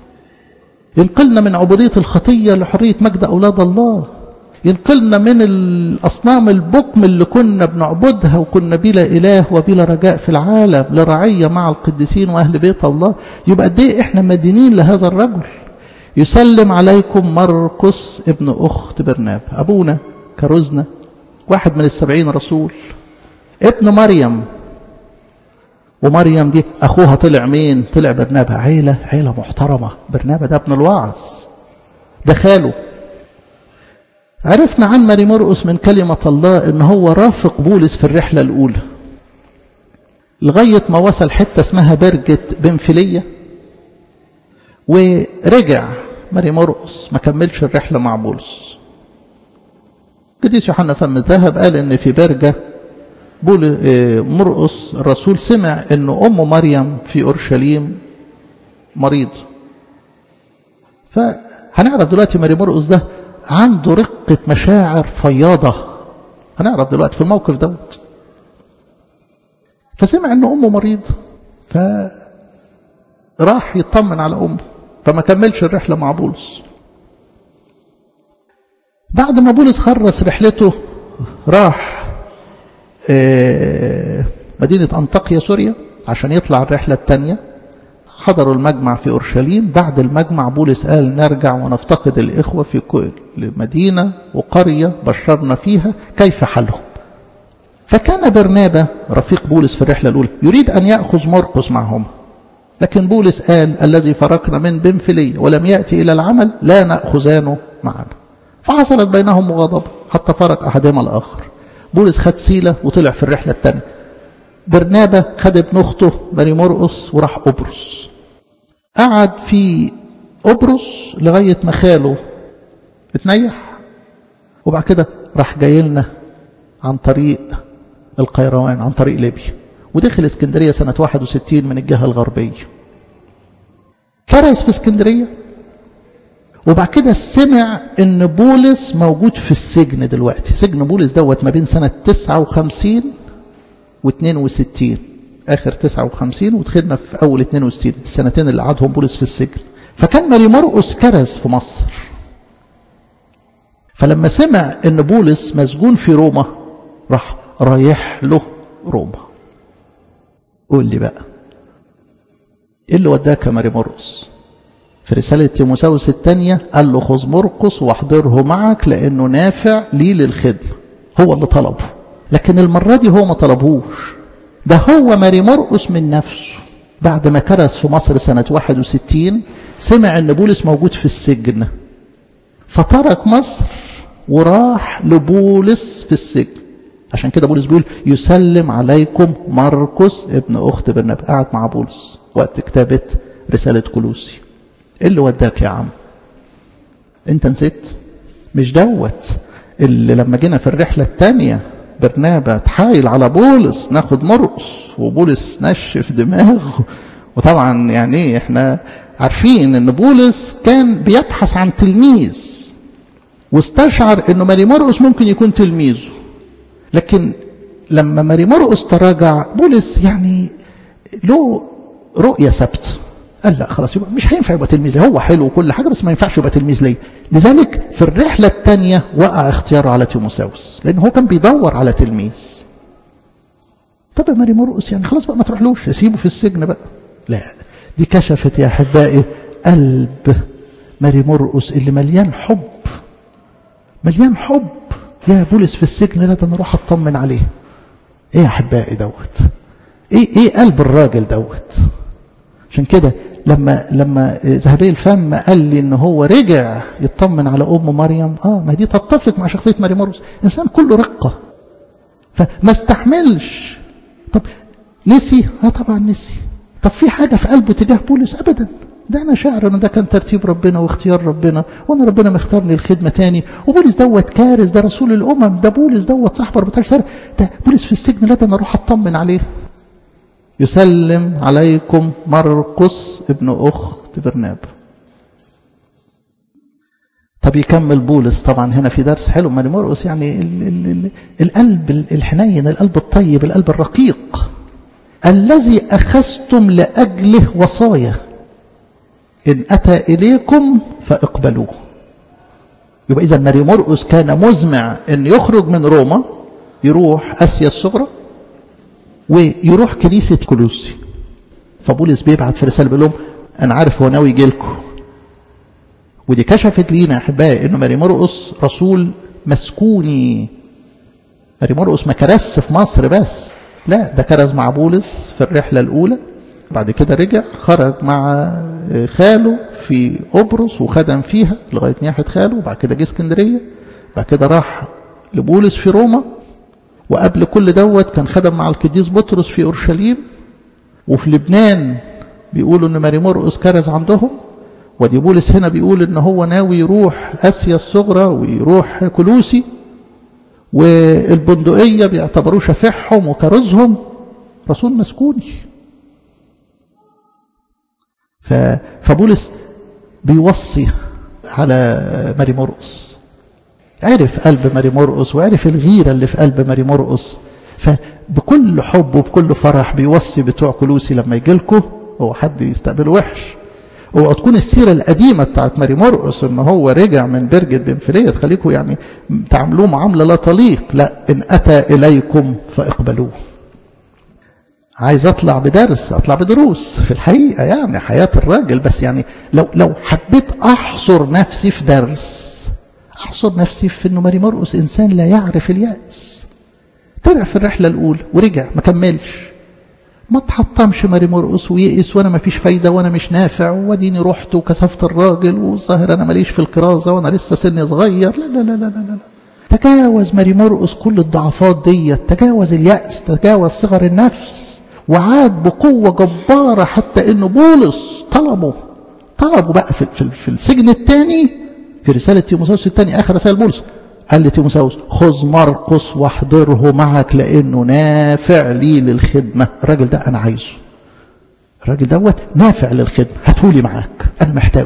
S1: ينقلنا من عبوديه الخطيه لحريه مجد اولاد الله ينقلنا من الأصنام البكم اللي كنا بنعبدها وكنا بلا إله وبلا رجاء في العالم لرعية مع القديسين وأهل بيت الله يبقى قد ايه احنا مدينين لهذا الرجل يسلم عليكم مرقس ابن أخت برناب أبونا كرزنا واحد من السبعين رسول ابن مريم ومريم دي أخوها طلع مين طلع برنابة عيلة عيلة محترمة برنابة ده ابن الوعظ ده خاله عرفنا عن ماري مرقس من كلمة الله ان هو رافق بولس في الرحلة الأولى لغاية ما وصل حتة اسمها برجة بنفلية ورجع ماري مرقس ما كملش الرحلة مع بولس قديس يوحنا فم الذهب قال ان في برجة بول مرقس الرسول سمع ان ام مريم في اورشليم مريض فهنعرف دلوقتي ماري مرقس ده عنده رقة مشاعر فياضة هنعرف دلوقتي في الموقف دوت فسمع ان امه مريض فراح يطمن على امه فما كملش الرحلة مع بولس بعد ما بولس خلص رحلته راح مدينة أنطاكيا سوريا عشان يطلع الرحلة الثانية حضروا المجمع في أورشليم بعد المجمع بولس قال نرجع ونفتقد الإخوة في كل مدينة وقرية بشرنا فيها كيف حالهم فكان برنابة رفيق بولس في الرحلة الأولى يريد أن يأخذ مرقس معهم لكن بولس قال الذي فرقنا من بنفلية ولم يأتي إلى العمل لا نأخذانه معنا فحصلت بينهم مغاضبة حتى فرق أحدهما الآخر بولس خد سيلة وطلع في الرحلة الثانية برنابة خد ابن أخته بني مرقس وراح قبرص قعد في قبرص لغاية ما خاله اتنيح وبعد كده راح جاي لنا عن طريق القيروان عن طريق ليبيا ودخل اسكندرية سنة 61 من الجهة الغربية كرس في اسكندرية وبعد كده سمع ان بولس موجود في السجن دلوقتي سجن بولس دوت ما بين سنة 59 و62 آخر 59 ودخلنا في أول 62 السنتين اللي قعدهم بولس في السجن فكان ماري مرقس كرز في مصر فلما سمع ان بولس مسجون في روما راح رايح له روما قول لي بقى ايه اللي وداك يا ماري مرقس في رسالة تيموساوس الثانية قال له خذ مرقس واحضره معك لأنه نافع لي للخدمة هو اللي طلبه لكن المرة دي هو ما طلبهوش ده هو ماري مرقس من نفسه بعد ما كرس في مصر سنة 61 سمع ان بولس موجود في السجن فترك مصر وراح لبولس في السجن عشان كده بولس بيقول يسلم عليكم مرقس ابن أخت برنابا قاعد مع بولس وقت كتابة رسالة كلوسي ايه اللي وداك يا عم انت نسيت مش دوت اللي لما جينا في الرحلة الثانية برنابا تحايل على بولس ناخد مرقس وبولس نشف دماغه وطبعا يعني ايه احنا عارفين ان بولس كان بيبحث عن تلميذ واستشعر انه ماري مرقس ممكن يكون تلميذه لكن لما ماري مرقس تراجع بولس يعني له رؤية ثابته قال لا خلاص يبقى مش هينفع يبقى تلميذ هو حلو وكل حاجة بس ما ينفعش يبقى تلميذ ليه لذلك في الرحلة الثانية وقع اختياره على تيموساوس لأن هو كان بيدور على تلميذ طب يا ماري مرقس يعني خلاص بقى ما تروحلوش سيبه في السجن بقى لا دي كشفت يا أحبائي قلب ماري مرقس اللي مليان حب مليان حب يا بولس في السجن لا ده انا اروح اطمن عليه ايه يا احبائي دوت ايه ايه قلب الراجل دوت عشان كده لما لما ذهبي الفم قال لي ان هو رجع يطمن على ام مريم اه ما دي تتفق مع شخصيه مريم مرقس انسان كله رقه فما استحملش طب نسي اه طبعا نسي طب في حاجه في قلبه تجاه بولس ابدا ده انا شاعر ان ده كان ترتيب ربنا واختيار ربنا وانا ربنا مختارني الخدمه تاني وبولس دوت كارث ده رسول الامم ده بولس دوت صاحب 14 سنه ده بولس في السجن لا ده انا اروح اطمن عليه يسلم عليكم مرقس ابن أخت برناب طب يكمل بولس طبعا هنا في درس حلو ماري مرقس يعني ال ال ال القلب الحنين القلب الطيب القلب الرقيق الذي أخذتم لأجله وصايا إن أتى إليكم فاقبلوه يبقى إذا ماري مرقس كان مزمع أن يخرج من روما يروح آسيا الصغرى ويروح كنيسة كلوسي فبولس بيبعت في رسالة بيقول لهم أنا عارف هو ناوي يجي لكم ودي كشفت لينا أحبائي إنه ماري مرقس رسول مسكوني ماري مرقس ما كرس في مصر بس لا ده كرز مع بولس في الرحلة الأولى بعد كده رجع خرج مع خاله في قبرص وخدم فيها لغاية نياحة خاله وبعد كده جه اسكندرية بعد كده راح لبولس في روما وقبل كل دوت كان خدم مع القديس بطرس في اورشليم وفي لبنان بيقولوا ان ماري مرقس كرز عندهم ودي بولس هنا بيقول ان هو ناوي يروح اسيا الصغرى ويروح كلوسي والبندقيه بيعتبروه شفيعهم وكرزهم رسول مسكوني فبولس بيوصي على ماري مرقس عرف قلب ماري مرقس وعرف الغيرة اللي في قلب ماري مرقس فبكل حب وبكل فرح بيوصي بتوع كلوسي لما يجي لكم هو حد يستقبله وحش اوعى تكون السيرة القديمة بتاعت ماري مرقس ان هو رجع من برجة بنفلية تخليكم يعني تعملوه معاملة لا تليق لا ان اتى اليكم فاقبلوه عايز اطلع بدرس اطلع بدروس في الحقيقة يعني حياة الراجل بس يعني لو لو حبيت احصر نفسي في درس احصر نفسي في انه ماري مرقس انسان لا يعرف اليأس طلع في الرحلة الاولى ورجع ما كملش ما تحطمش ماري مرقس ويئس وانا ما فيش فايدة وانا مش نافع واديني رحت وكسفت الراجل والظاهر انا ماليش في الكرازة وانا لسه سني صغير لا لا لا لا لا, لا. تجاوز ماري مرقس كل الضعفات دي تجاوز اليأس تجاوز صغر النفس وعاد بقوة جبارة حتى انه بولس طلبه طلبه بقى في, في, في السجن الثاني في رسالة تيموساوس الثاني آخر رسالة بولس قال لتيموساوس خذ مرقس واحضره معك لأنه نافع لي للخدمة الراجل ده أنا عايزه الراجل دوت نافع للخدمة هاتولي معاك أنا محتاجه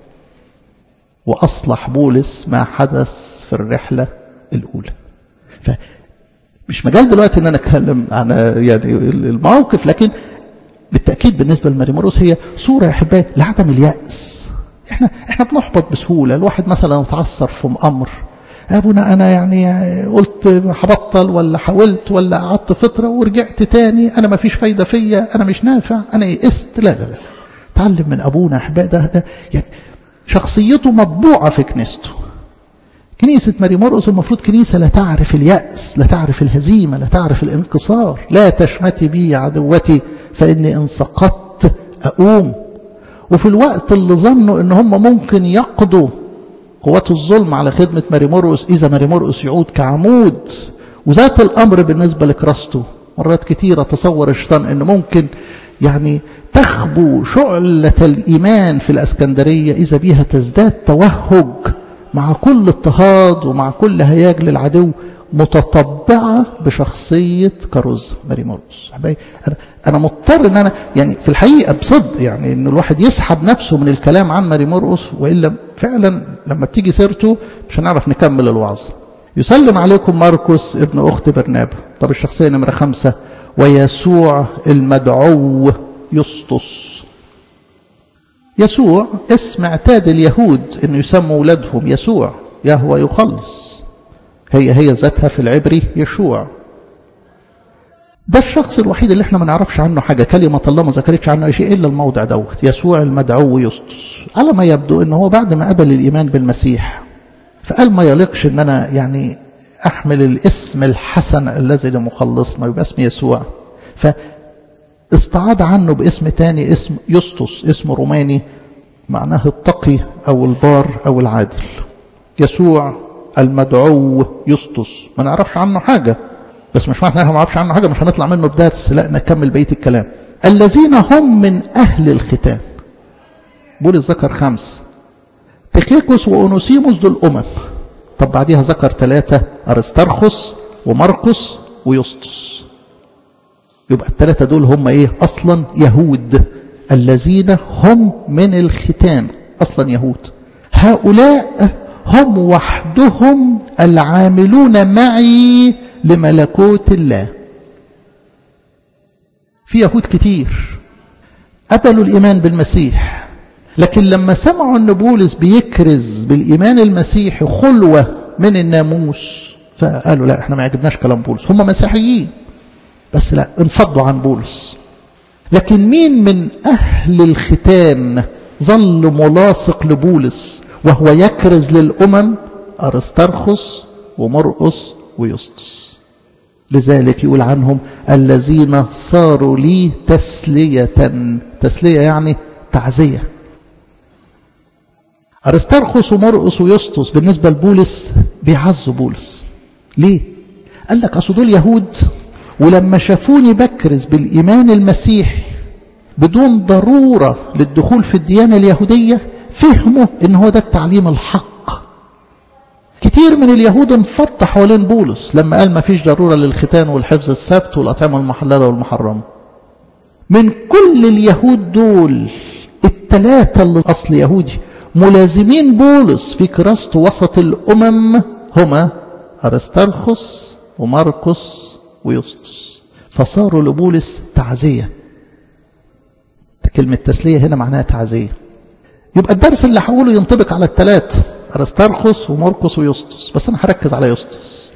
S1: وأصلح بولس ما حدث في الرحلة الأولى فمش مجال دلوقتي ان انا اتكلم عن يعني الموقف لكن بالتاكيد بالنسبه لماري مرقس هي صوره يا احبائي لعدم الياس احنا احنا بنحبط بسهوله الواحد مثلا اتعثر في امر ابونا انا يعني قلت هبطل ولا حاولت ولا قعدت فتره ورجعت تاني انا ما فيش فايده فيا انا مش نافع انا يئست لا لا لا تعلم من ابونا احباء ده, ده يعني شخصيته مطبوعه في كنيسته كنيسة ماري مرقس المفروض كنيسة لا تعرف اليأس لا تعرف الهزيمة لا تعرف الانكسار لا تشمتي بي عدوتي فإني إن سقطت أقوم وفي الوقت اللي ظنوا ان هم ممكن يقضوا قوات الظلم على خدمة ماري مرقس إذا ماري مرقس يعود كعمود وذات الأمر بالنسبة لكراسته مرات كتيرة تصور الشيطان أنه ممكن يعني تخبو شعلة الإيمان في الأسكندرية إذا بها تزداد توهج مع كل اضطهاد ومع كل هياج للعدو متطبعة بشخصية كاروز ماري مرقس أنا, أنا مضطر أن أنا يعني في الحقيقة بصدق يعني أن الواحد يسحب نفسه من الكلام عن ماري مرقس وإلا فعلا لما بتيجي سيرته مش هنعرف نكمل الوعظ يسلم عليكم مرقس ابن أخت برنابا طب الشخصية نمرة خمسة ويسوع المدعو يسطس يسوع اسم اعتاد اليهود انه يسموا اولادهم يسوع يهوى يخلص هي هي ذاتها في العبري يشوع ده الشخص الوحيد اللي احنا ما نعرفش عنه حاجه كلمه الله ما ذكرتش عنه شيء الا الموضع دوت يسوع المدعو يسطس على ما يبدو ان هو بعد ما قبل الايمان بالمسيح فقال ما يليقش ان انا يعني احمل الاسم الحسن الذي لمخلصنا يبقى اسم يسوع فاستعاض عنه باسم تاني اسم يسطس اسم روماني معناه التقي او البار او العادل يسوع المدعو يسطس ما نعرفش عنه حاجة بس مش معنى ما نعرفش عنه حاجة مش هنطلع منه بدرس لا نكمل بقية الكلام الذين هم من أهل الختان بولس ذكر خمس تكيكوس وأونوسيموس دول أمم طب بعديها ذكر ثلاثة أرسترخس ومرقس ويسطس يبقى الثلاثة دول هم إيه أصلا يهود الذين هم من الختان أصلا يهود هؤلاء هم وحدهم العاملون معي لملكوت الله في يهود كتير قبلوا الإيمان بالمسيح لكن لما سمعوا أن بولس بيكرز بالإيمان المسيحي خلوة من الناموس فقالوا لا احنا ما يعجبناش كلام بولس هم مسيحيين بس لا انفضوا عن بولس لكن مين من أهل الختان ظل ملاصق لبولس وهو يكرز للأمم أرسترخس ومرقس ويسطس لذلك يقول عنهم الذين صاروا لي تسلية تسلية يعني تعزية أرسترخس ومرقس ويسطس بالنسبة لبولس بيعزوا بولس ليه؟ قال لك أصل دول يهود ولما شافوني بكرز بالإيمان المسيحي بدون ضرورة للدخول في الديانة اليهودية فهموا ان هو ده التعليم الحق كتير من اليهود انفض حوالين بولس لما قال ما فيش ضرورة للختان والحفظ السبت والأطعمة المحللة والمحرمة من كل اليهود دول الثلاثة اللي أصل يهودي ملازمين بولس في كراسته وسط الأمم هما أرسترخس وماركوس ويسطس فصاروا لبولس تعزية كلمة تسلية هنا معناها تعزية يبقى الدرس اللي هقوله ينطبق على الثلاث أرسترخس وماركوس ويسطس بس أنا هركز على يسطس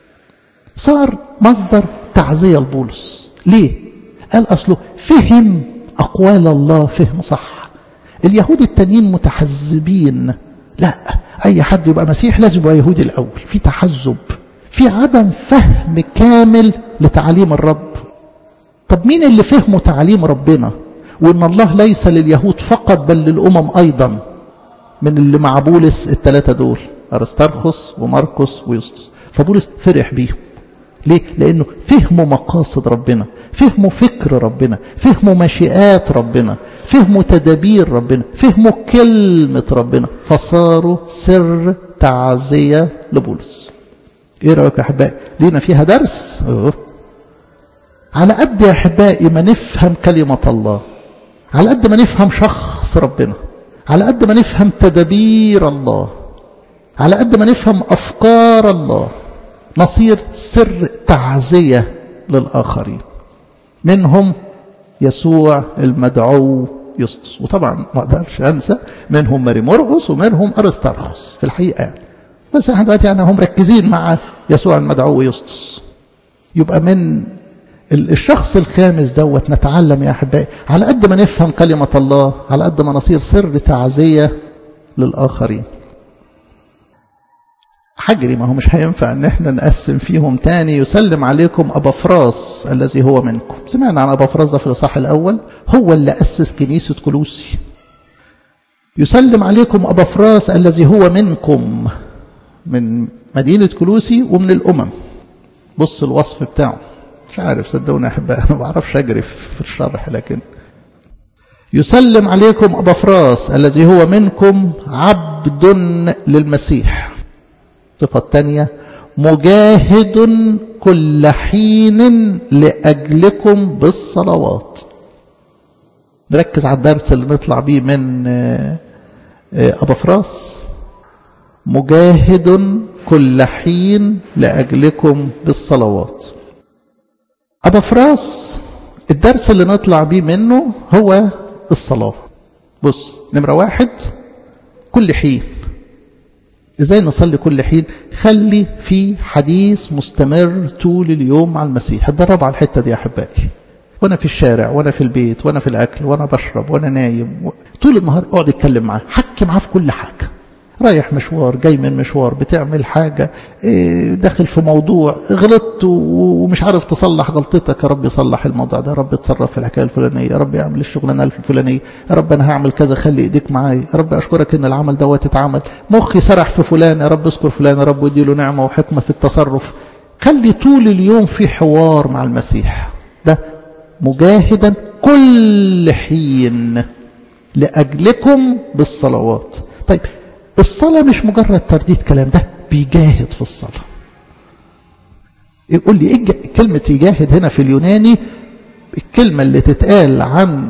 S1: صار مصدر تعزية لبولس ليه؟ قال أصله فهم أقوال الله فهم صح اليهود التانيين متحزبين لا أي حد يبقى مسيح لازم يبقى يهودي الأول في تحزب في عدم فهم كامل لتعليم الرب طب مين اللي فهموا تعليم ربنا وإن الله ليس لليهود فقط بل للأمم أيضا من اللي مع بولس الثلاثة دول أرسترخس وماركوس ويسطس فبولس فرح بيهم ليه؟ لأنه فهموا مقاصد ربنا فهموا فكر ربنا فهموا مشيئات ربنا فهموا تدابير ربنا فهموا كلمة ربنا فصاروا سر تعزية لبولس ايه رأيك يا أحبائي لينا فيها درس أوه. على قد يا أحبائي ما نفهم كلمة الله على قد ما نفهم شخص ربنا على قد ما نفهم تدابير الله على قد ما نفهم أفكار الله نصير سر تعزية للآخرين منهم يسوع المدعو يسطس وطبعا ما اقدرش انسى منهم ماري مرقس ومنهم ارسترخس في الحقيقه يعني بس احنا دلوقتي يعني هم مركزين مع يسوع المدعو يسطس يبقى من الشخص الخامس دوت نتعلم يا احبائي على قد ما نفهم كلمه الله على قد ما نصير سر تعزيه للاخرين حجري ما هو مش هينفع ان احنا نقسم فيهم تاني يسلم عليكم ابا فراس الذي هو منكم سمعنا عن ابا فراس ده في الاصحاح الاول هو اللي اسس كنيسه كلوسي يسلم عليكم ابا فراس الذي هو منكم من مدينه كلوسي ومن الامم بص الوصف بتاعه مش عارف صدقوني أحباء أنا ما بعرفش أجري في الشرح لكن يسلم عليكم أبا فراس الذي هو منكم عبد للمسيح الصفة الثانية مجاهد كل حين لأجلكم بالصلوات نركز على الدرس اللي نطلع بيه من أبا فراس مجاهد كل حين لأجلكم بالصلوات أبا فراس الدرس اللي نطلع بيه منه هو الصلاة بص نمرة واحد كل حين ازاي نصلي كل حين خلي في حديث مستمر طول اليوم مع المسيح اتدرب على الحتة دي يا أحبائي وانا في الشارع وانا في البيت وانا في الاكل وانا بشرب وانا نايم و... طول النهار اقعد اتكلم معاه حكي معاه في كل حاجه رايح مشوار جاي من مشوار بتعمل حاجة داخل في موضوع غلطت ومش عارف تصلح غلطتك يا رب يصلح الموضوع ده يا رب تصرف في الحكاية الفلانية يا رب اعمل الشغلانة الفلانية يا رب أنا هعمل كذا خلي إيديك معايا يا رب أشكرك إن العمل دوت اتعمل مخي سرح في فلان يا رب اذكر فلان يا رب ودي له نعمة وحكمة في التصرف خلي طول اليوم في حوار مع المسيح ده مجاهدا كل حين لأجلكم بالصلوات طيب الصلاة مش مجرد ترديد كلام ده بيجاهد في الصلاة يقول لي إيه كلمة يجاهد هنا في اليوناني الكلمة اللي تتقال عن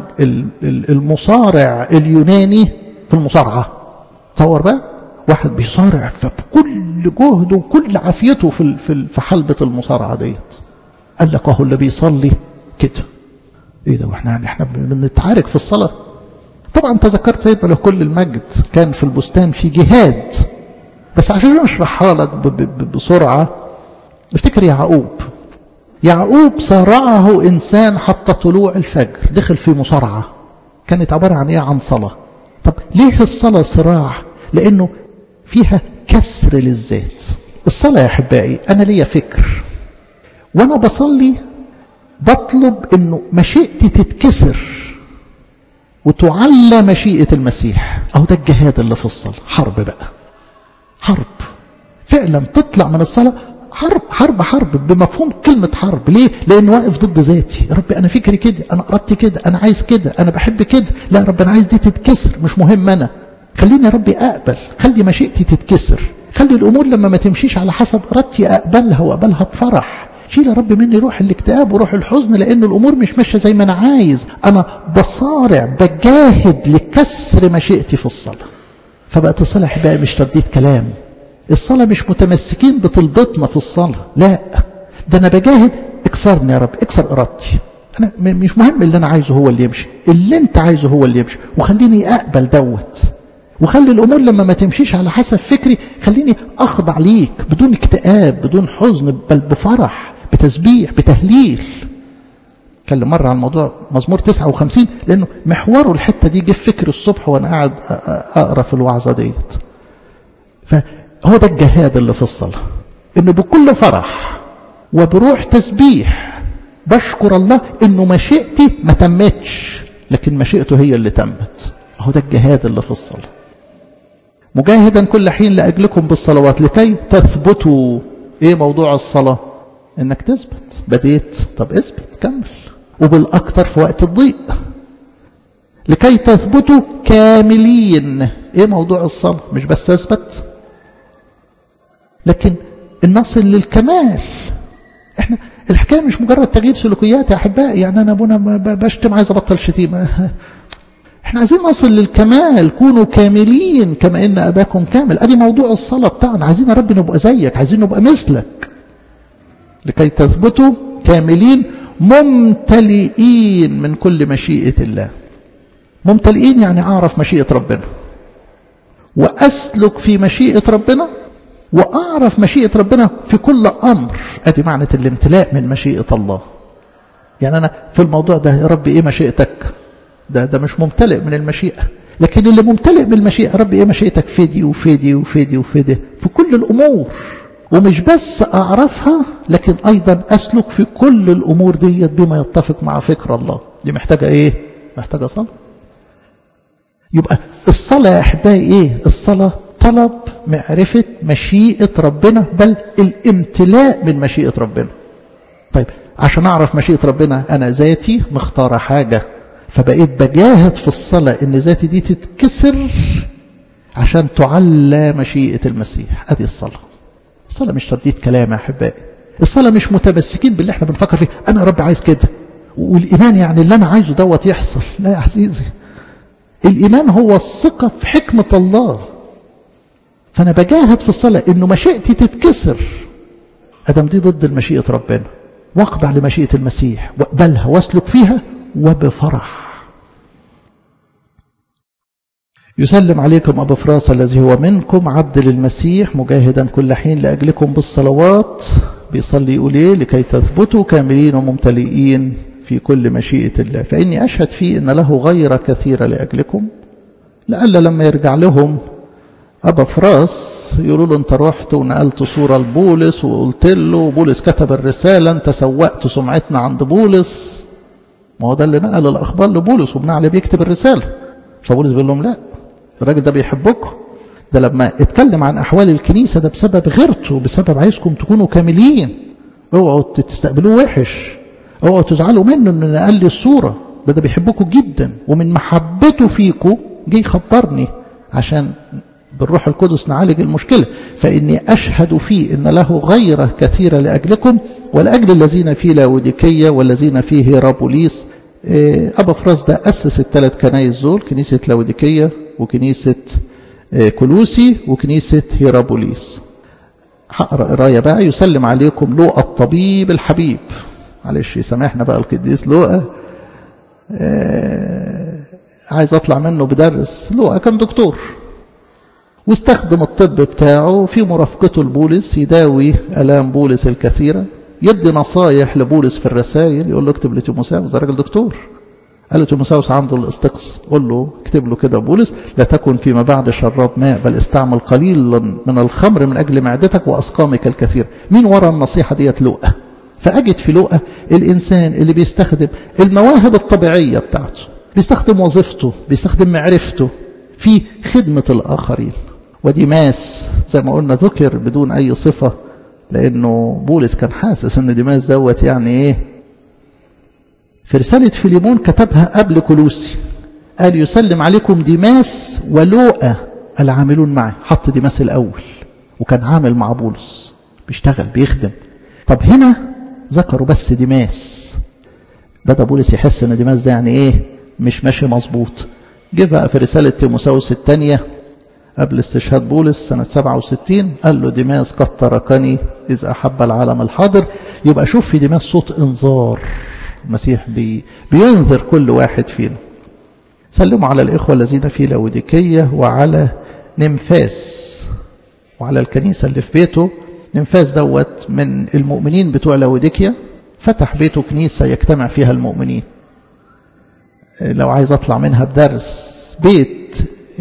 S1: المصارع اليوناني في المصارعة تصور بقى واحد بيصارع فبكل جهده وكل عافيته في في حلبة المصارعة ديت قال لك اهو اللي بيصلي كده ايه ده واحنا يعني احنا بنتعارك في الصلاه طبعا تذكرت سيدنا له كل المجد كان في البستان في جهاد بس عشان اشرحها لك بسرعة افتكر يعقوب يعقوب صارعه إنسان حتى طلوع الفجر دخل في مصارعة كانت عبارة عن إيه عن صلاة طب ليه الصلاة صراع لأنه فيها كسر للذات الصلاة يا أحبائي أنا ليا فكر وأنا بصلي بطلب أنه مشيئتي تتكسر وتعلى مشيئة المسيح أو ده الجهاد اللي في الصلاة حرب بقى حرب فعلا تطلع من الصلاة حرب حرب حرب بمفهوم كلمة حرب ليه؟ لأن واقف ضد ذاتي يا رب أنا فكري كده أنا أردت كده أنا عايز كده أنا بحب كده لا يا رب أنا عايز دي تتكسر مش مهم أنا خليني يا ربي أقبل خلي مشيئتي تتكسر خلي الأمور لما ما تمشيش على حسب إرادتي أقبلها وأقبلها بفرح شيل يا رب مني روح الاكتئاب وروح الحزن لأن الأمور مش ماشية زي ما أنا عايز أنا بصارع بجاهد لكسر مشيئتي في الصلاة فبقت الصلاة أحبائي مش ترديد كلام الصلاة مش متمسكين بطلبتنا في الصلاة لا ده أنا بجاهد اكسرني يا رب اكسر إرادتي أنا مش مهم اللي أنا عايزه هو اللي يمشي اللي أنت عايزه هو اللي يمشي وخليني أقبل دوت وخلي الأمور لما ما تمشيش على حسب فكري خليني أخضع ليك بدون اكتئاب بدون حزن بل بفرح بتسبيح بتهليل اتكلم مرة عن موضوع مزمور 59 لأنه محوره الحتة دي جه في فكر الصبح وأنا قاعد أقرأ في الوعظة ديت فهو ده الجهاد اللي في الصلاة إنه بكل فرح وبروح تسبيح بشكر الله إنه مشيئتي ما تمتش لكن مشيئته هي اللي تمت هو ده الجهاد اللي في الصلاة مجاهدا كل حين لأجلكم بالصلوات لكي تثبتوا ايه موضوع الصلاة انك تثبت بديت طب اثبت كمل وبالأكثر في وقت الضيق لكي تثبتوا كاملين ايه موضوع الصلاة مش بس اثبت لكن نصل للكمال احنا الحكاية مش مجرد تغيير سلوكيات يا أحبائي يعني أنا أبونا بشتم عايز أبطل شتيمة احنا عايزين نصل للكمال كونوا كاملين كما ان اباكم كامل ادي موضوع الصلاه بتاعنا عايزين يا رب نبقى زيك عايزين نبقى مثلك لكي تثبتوا كاملين ممتلئين من كل مشيئه الله ممتلئين يعني اعرف مشيئه ربنا واسلك في مشيئه ربنا واعرف مشيئه ربنا في كل امر ادي معنى الامتلاء من مشيئه الله يعني انا في الموضوع ده يا رب ايه مشيئتك ده ده مش ممتلئ من المشيئة لكن اللي ممتلئ من المشيئة رب ايه مشيئتك في دي وفي دي وفي دي وفي دي في كل الأمور ومش بس أعرفها لكن أيضا أسلك في كل الأمور ديت بما يتفق مع فكر الله دي محتاجة إيه؟ محتاجة صلاة يبقى الصلاة يا أحبائي إيه؟ الصلاة طلب معرفة مشيئة ربنا بل الامتلاء من مشيئة ربنا طيب عشان أعرف مشيئة ربنا أنا ذاتي مختارة حاجة فبقيت بجاهد في الصلاة إن ذاتي دي تتكسر عشان تعلى مشيئة المسيح أدي الصلاة الصلاة مش ترديد كلام يا أحبائي الصلاة مش متمسكين باللي احنا بنفكر فيه أنا يا رب عايز كده والإيمان يعني اللي أنا عايزه دوت يحصل لا يا عزيزي الإيمان هو الثقة في حكمة الله فأنا بجاهد في الصلاة إنه مشيئتي تتكسر أدم دي ضد المشيئة ربنا واخضع لمشيئة المسيح واقبلها واسلك فيها وبفرح يسلم عليكم أبو فراس الذي هو منكم عبد للمسيح مجاهدا كل حين لأجلكم بالصلوات بيصلي يقول إيه لكي تثبتوا كاملين وممتلئين في كل مشيئة الله فإني أشهد فيه إن له غير كثيرة لأجلكم لألا لما يرجع لهم أبا فراس يقولوا له أنت رحت ونقلت صورة لبولس وقلت له بولس كتب الرسالة أنت سوقت سمعتنا عند بولس ما هو ده اللي نقل الأخبار لبولس وابن علي بيكتب الرسالة فبولس بيقول لهم لا الراجل ده بيحبكم ده لما اتكلم عن أحوال الكنيسة ده بسبب غيرته بسبب عايزكم تكونوا كاملين اوعوا تستقبلوه وحش اوعوا تزعلوا منه انه نقل لي الصورة ده ده بيحبكم جدا ومن محبته فيكم جه يخبرني عشان بالروح القدس نعالج المشكلة فإني أشهد فيه إن له غيرة كثيرة لأجلكم ولأجل الذين في لاوديكية والذين في هيرابوليس أبا فراس ده أسس الثلاث كنايس دول كنيسة لاوديكية وكنيسة كلوسي وكنيسة هيرابوليس هقرا قرايه بقى يسلم عليكم لوقا الطبيب الحبيب معلش سامحنا بقى القديس لوقا آه عايز اطلع منه بدرس لوقا كان دكتور واستخدم الطب بتاعه في مرافقته لبولس يداوي الام بولس الكثيره يدي نصايح لبولس في الرسائل يقول له اكتب لتيموساوس ده راجل دكتور قال له تيموساوس عنده الاستقص قول له اكتب له كده بولس لا تكن فيما بعد شراب ماء بل استعمل قليلا من الخمر من اجل معدتك واسقامك الكثير مين ورا النصيحه ديت لؤه فاجد في لؤه الانسان اللي بيستخدم المواهب الطبيعيه بتاعته بيستخدم وظيفته بيستخدم معرفته في خدمه الاخرين وديماس زي ما قلنا ذكر بدون اي صفه لانه بولس كان حاسس ان ديماس دوت يعني ايه في رسالة فيليمون كتبها قبل كلوسي قال يسلم عليكم ديماس ولوقا العاملون معي حط ديماس الأول وكان عامل مع بولس بيشتغل بيخدم طب هنا ذكروا بس ديماس بدأ بولس يحس ان ديماس ده يعني ايه مش ماشي مظبوط جه بقى في رسالة تيموساوس الثانية قبل استشهاد بولس سنة 67 قال له ديماس قد تركني إذ أحب العالم الحاضر يبقى شوف في ديماس صوت إنذار المسيح بي بينذر كل واحد فينا سلموا على الإخوة الذين في لاوديكية وعلى نمفاس وعلى الكنيسة اللي في بيته نمفاس دوت من المؤمنين بتوع لاوديكيا فتح بيته كنيسة يجتمع فيها المؤمنين لو عايز أطلع منها بدرس بيت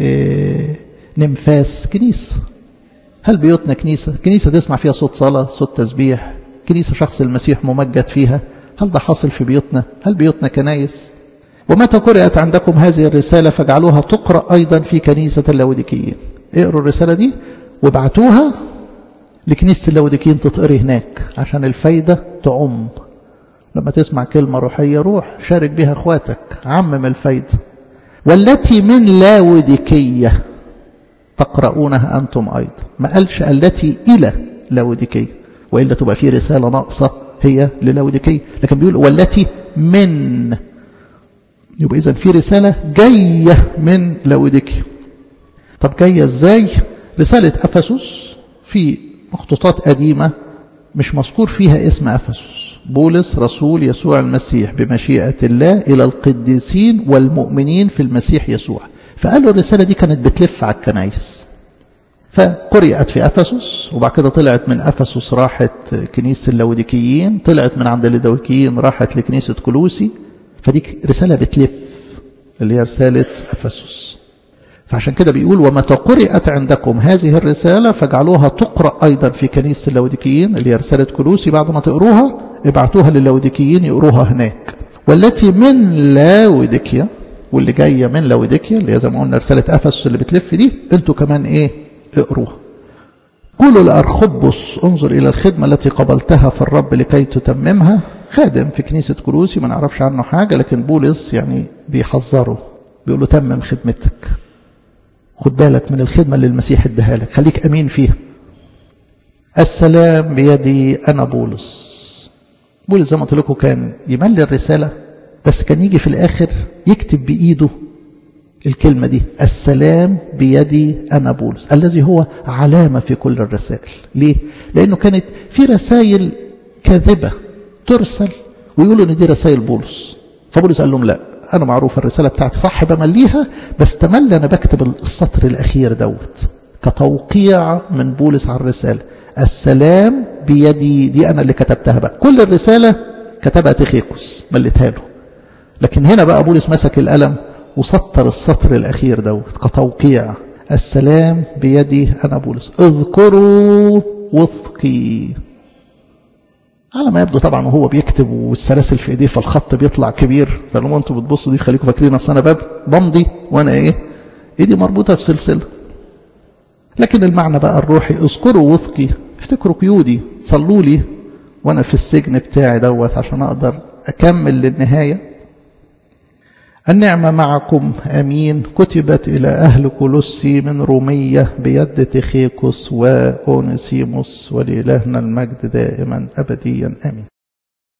S1: نمفاس كنيسة هل بيوتنا كنيسة كنيسة تسمع فيها صوت صلاة صوت تسبيح كنيسة شخص المسيح ممجد فيها هل ده حاصل في بيوتنا هل بيوتنا كنايس ومتى قرأت عندكم هذه الرسالة فاجعلوها تقرأ أيضا في كنيسة اللوديكيين اقروا الرسالة دي وابعتوها لكنيسة اللوديكيين تتقري هناك عشان الفايدة تعم لما تسمع كلمة روحية روح شارك بها اخواتك عمم الفايدة والتي من لاوديكية تقرؤونها أنتم أيضا ما قالش التي إلى لاوديكية وإلا تبقى في رسالة ناقصة هي للاوديكية لكن بيقول والتي من يبقى إذا في رسالة جاية من لاوديكية طب جاية إزاي رسالة أفسس في مخطوطات قديمة مش مذكور فيها اسم أفسس بولس رسول يسوع المسيح بمشيئة الله إلى القديسين والمؤمنين في المسيح يسوع فقالوا الرسالة دي كانت بتلف على الكنايس فقرئت في أفسس وبعد كده طلعت من أفسس راحت كنيسة اللوديكيين طلعت من عند اللوديكيين راحت لكنيسة كلوسي فدي رسالة بتلف اللي هي رسالة أفسس فعشان كده بيقول ومتى قرئت عندكم هذه الرسالة فاجعلوها تقرأ أيضا في كنيسة اللوديكيين اللي هي رسالة كلوسي بعد ما تقروها ابعتوها للوديكيين يقروها هناك والتي من لاوديكيا واللي جاية من لاوديكيا اللي هي زي ما قلنا رسالة أفسس اللي بتلف دي انتوا كمان ايه اقروها قولوا لأرخبص انظر إلى الخدمة التي قبلتها في الرب لكي تتممها خادم في كنيسة كروسي ما نعرفش عنه حاجة لكن بولس يعني بيحذره بيقول له تمم خدمتك خد بالك من الخدمة اللي المسيح اداها لك خليك أمين فيها السلام بيدي أنا بولس بولس زي ما قلت لكم كان يملي الرسالة بس كان يجي في الآخر يكتب بإيده الكلمة دي السلام بيدي أنا بولس الذي هو علامة في كل الرسائل ليه؟ لأنه كانت في رسائل كاذبة ترسل ويقولوا إن دي رسائل بولس فبولس قال لهم لا أنا معروف الرسالة بتاعتي صح بمليها بس تملي أنا بكتب السطر الأخير دوت كتوقيع من بولس على الرسالة السلام بيدي دي أنا اللي كتبتها بقى كل الرسالة كتبها تخيكوس مليتها له لكن هنا بقى بولس مسك القلم وسطر السطر الأخير دوت كتوقيع السلام بيدي أنا بولس اذكروا وثقي على ما يبدو طبعا وهو بيكتب والسلاسل في ايديه فالخط بيطلع كبير فلما انتوا بتبصوا دي خليكم فاكرين اصل انا بمضي وانا ايه ايدي مربوطه في سلسله لكن المعنى بقى الروحي اذكروا وثقي افتكروا قيودي صلوا لي وانا في السجن بتاعي دوت عشان اقدر اكمل للنهايه النعمة معكم أمين كتبت إلى أهل كولوسي من رومية بيد تخيكوس وأونسيموس ولإلهنا المجد دائما أبديا أمين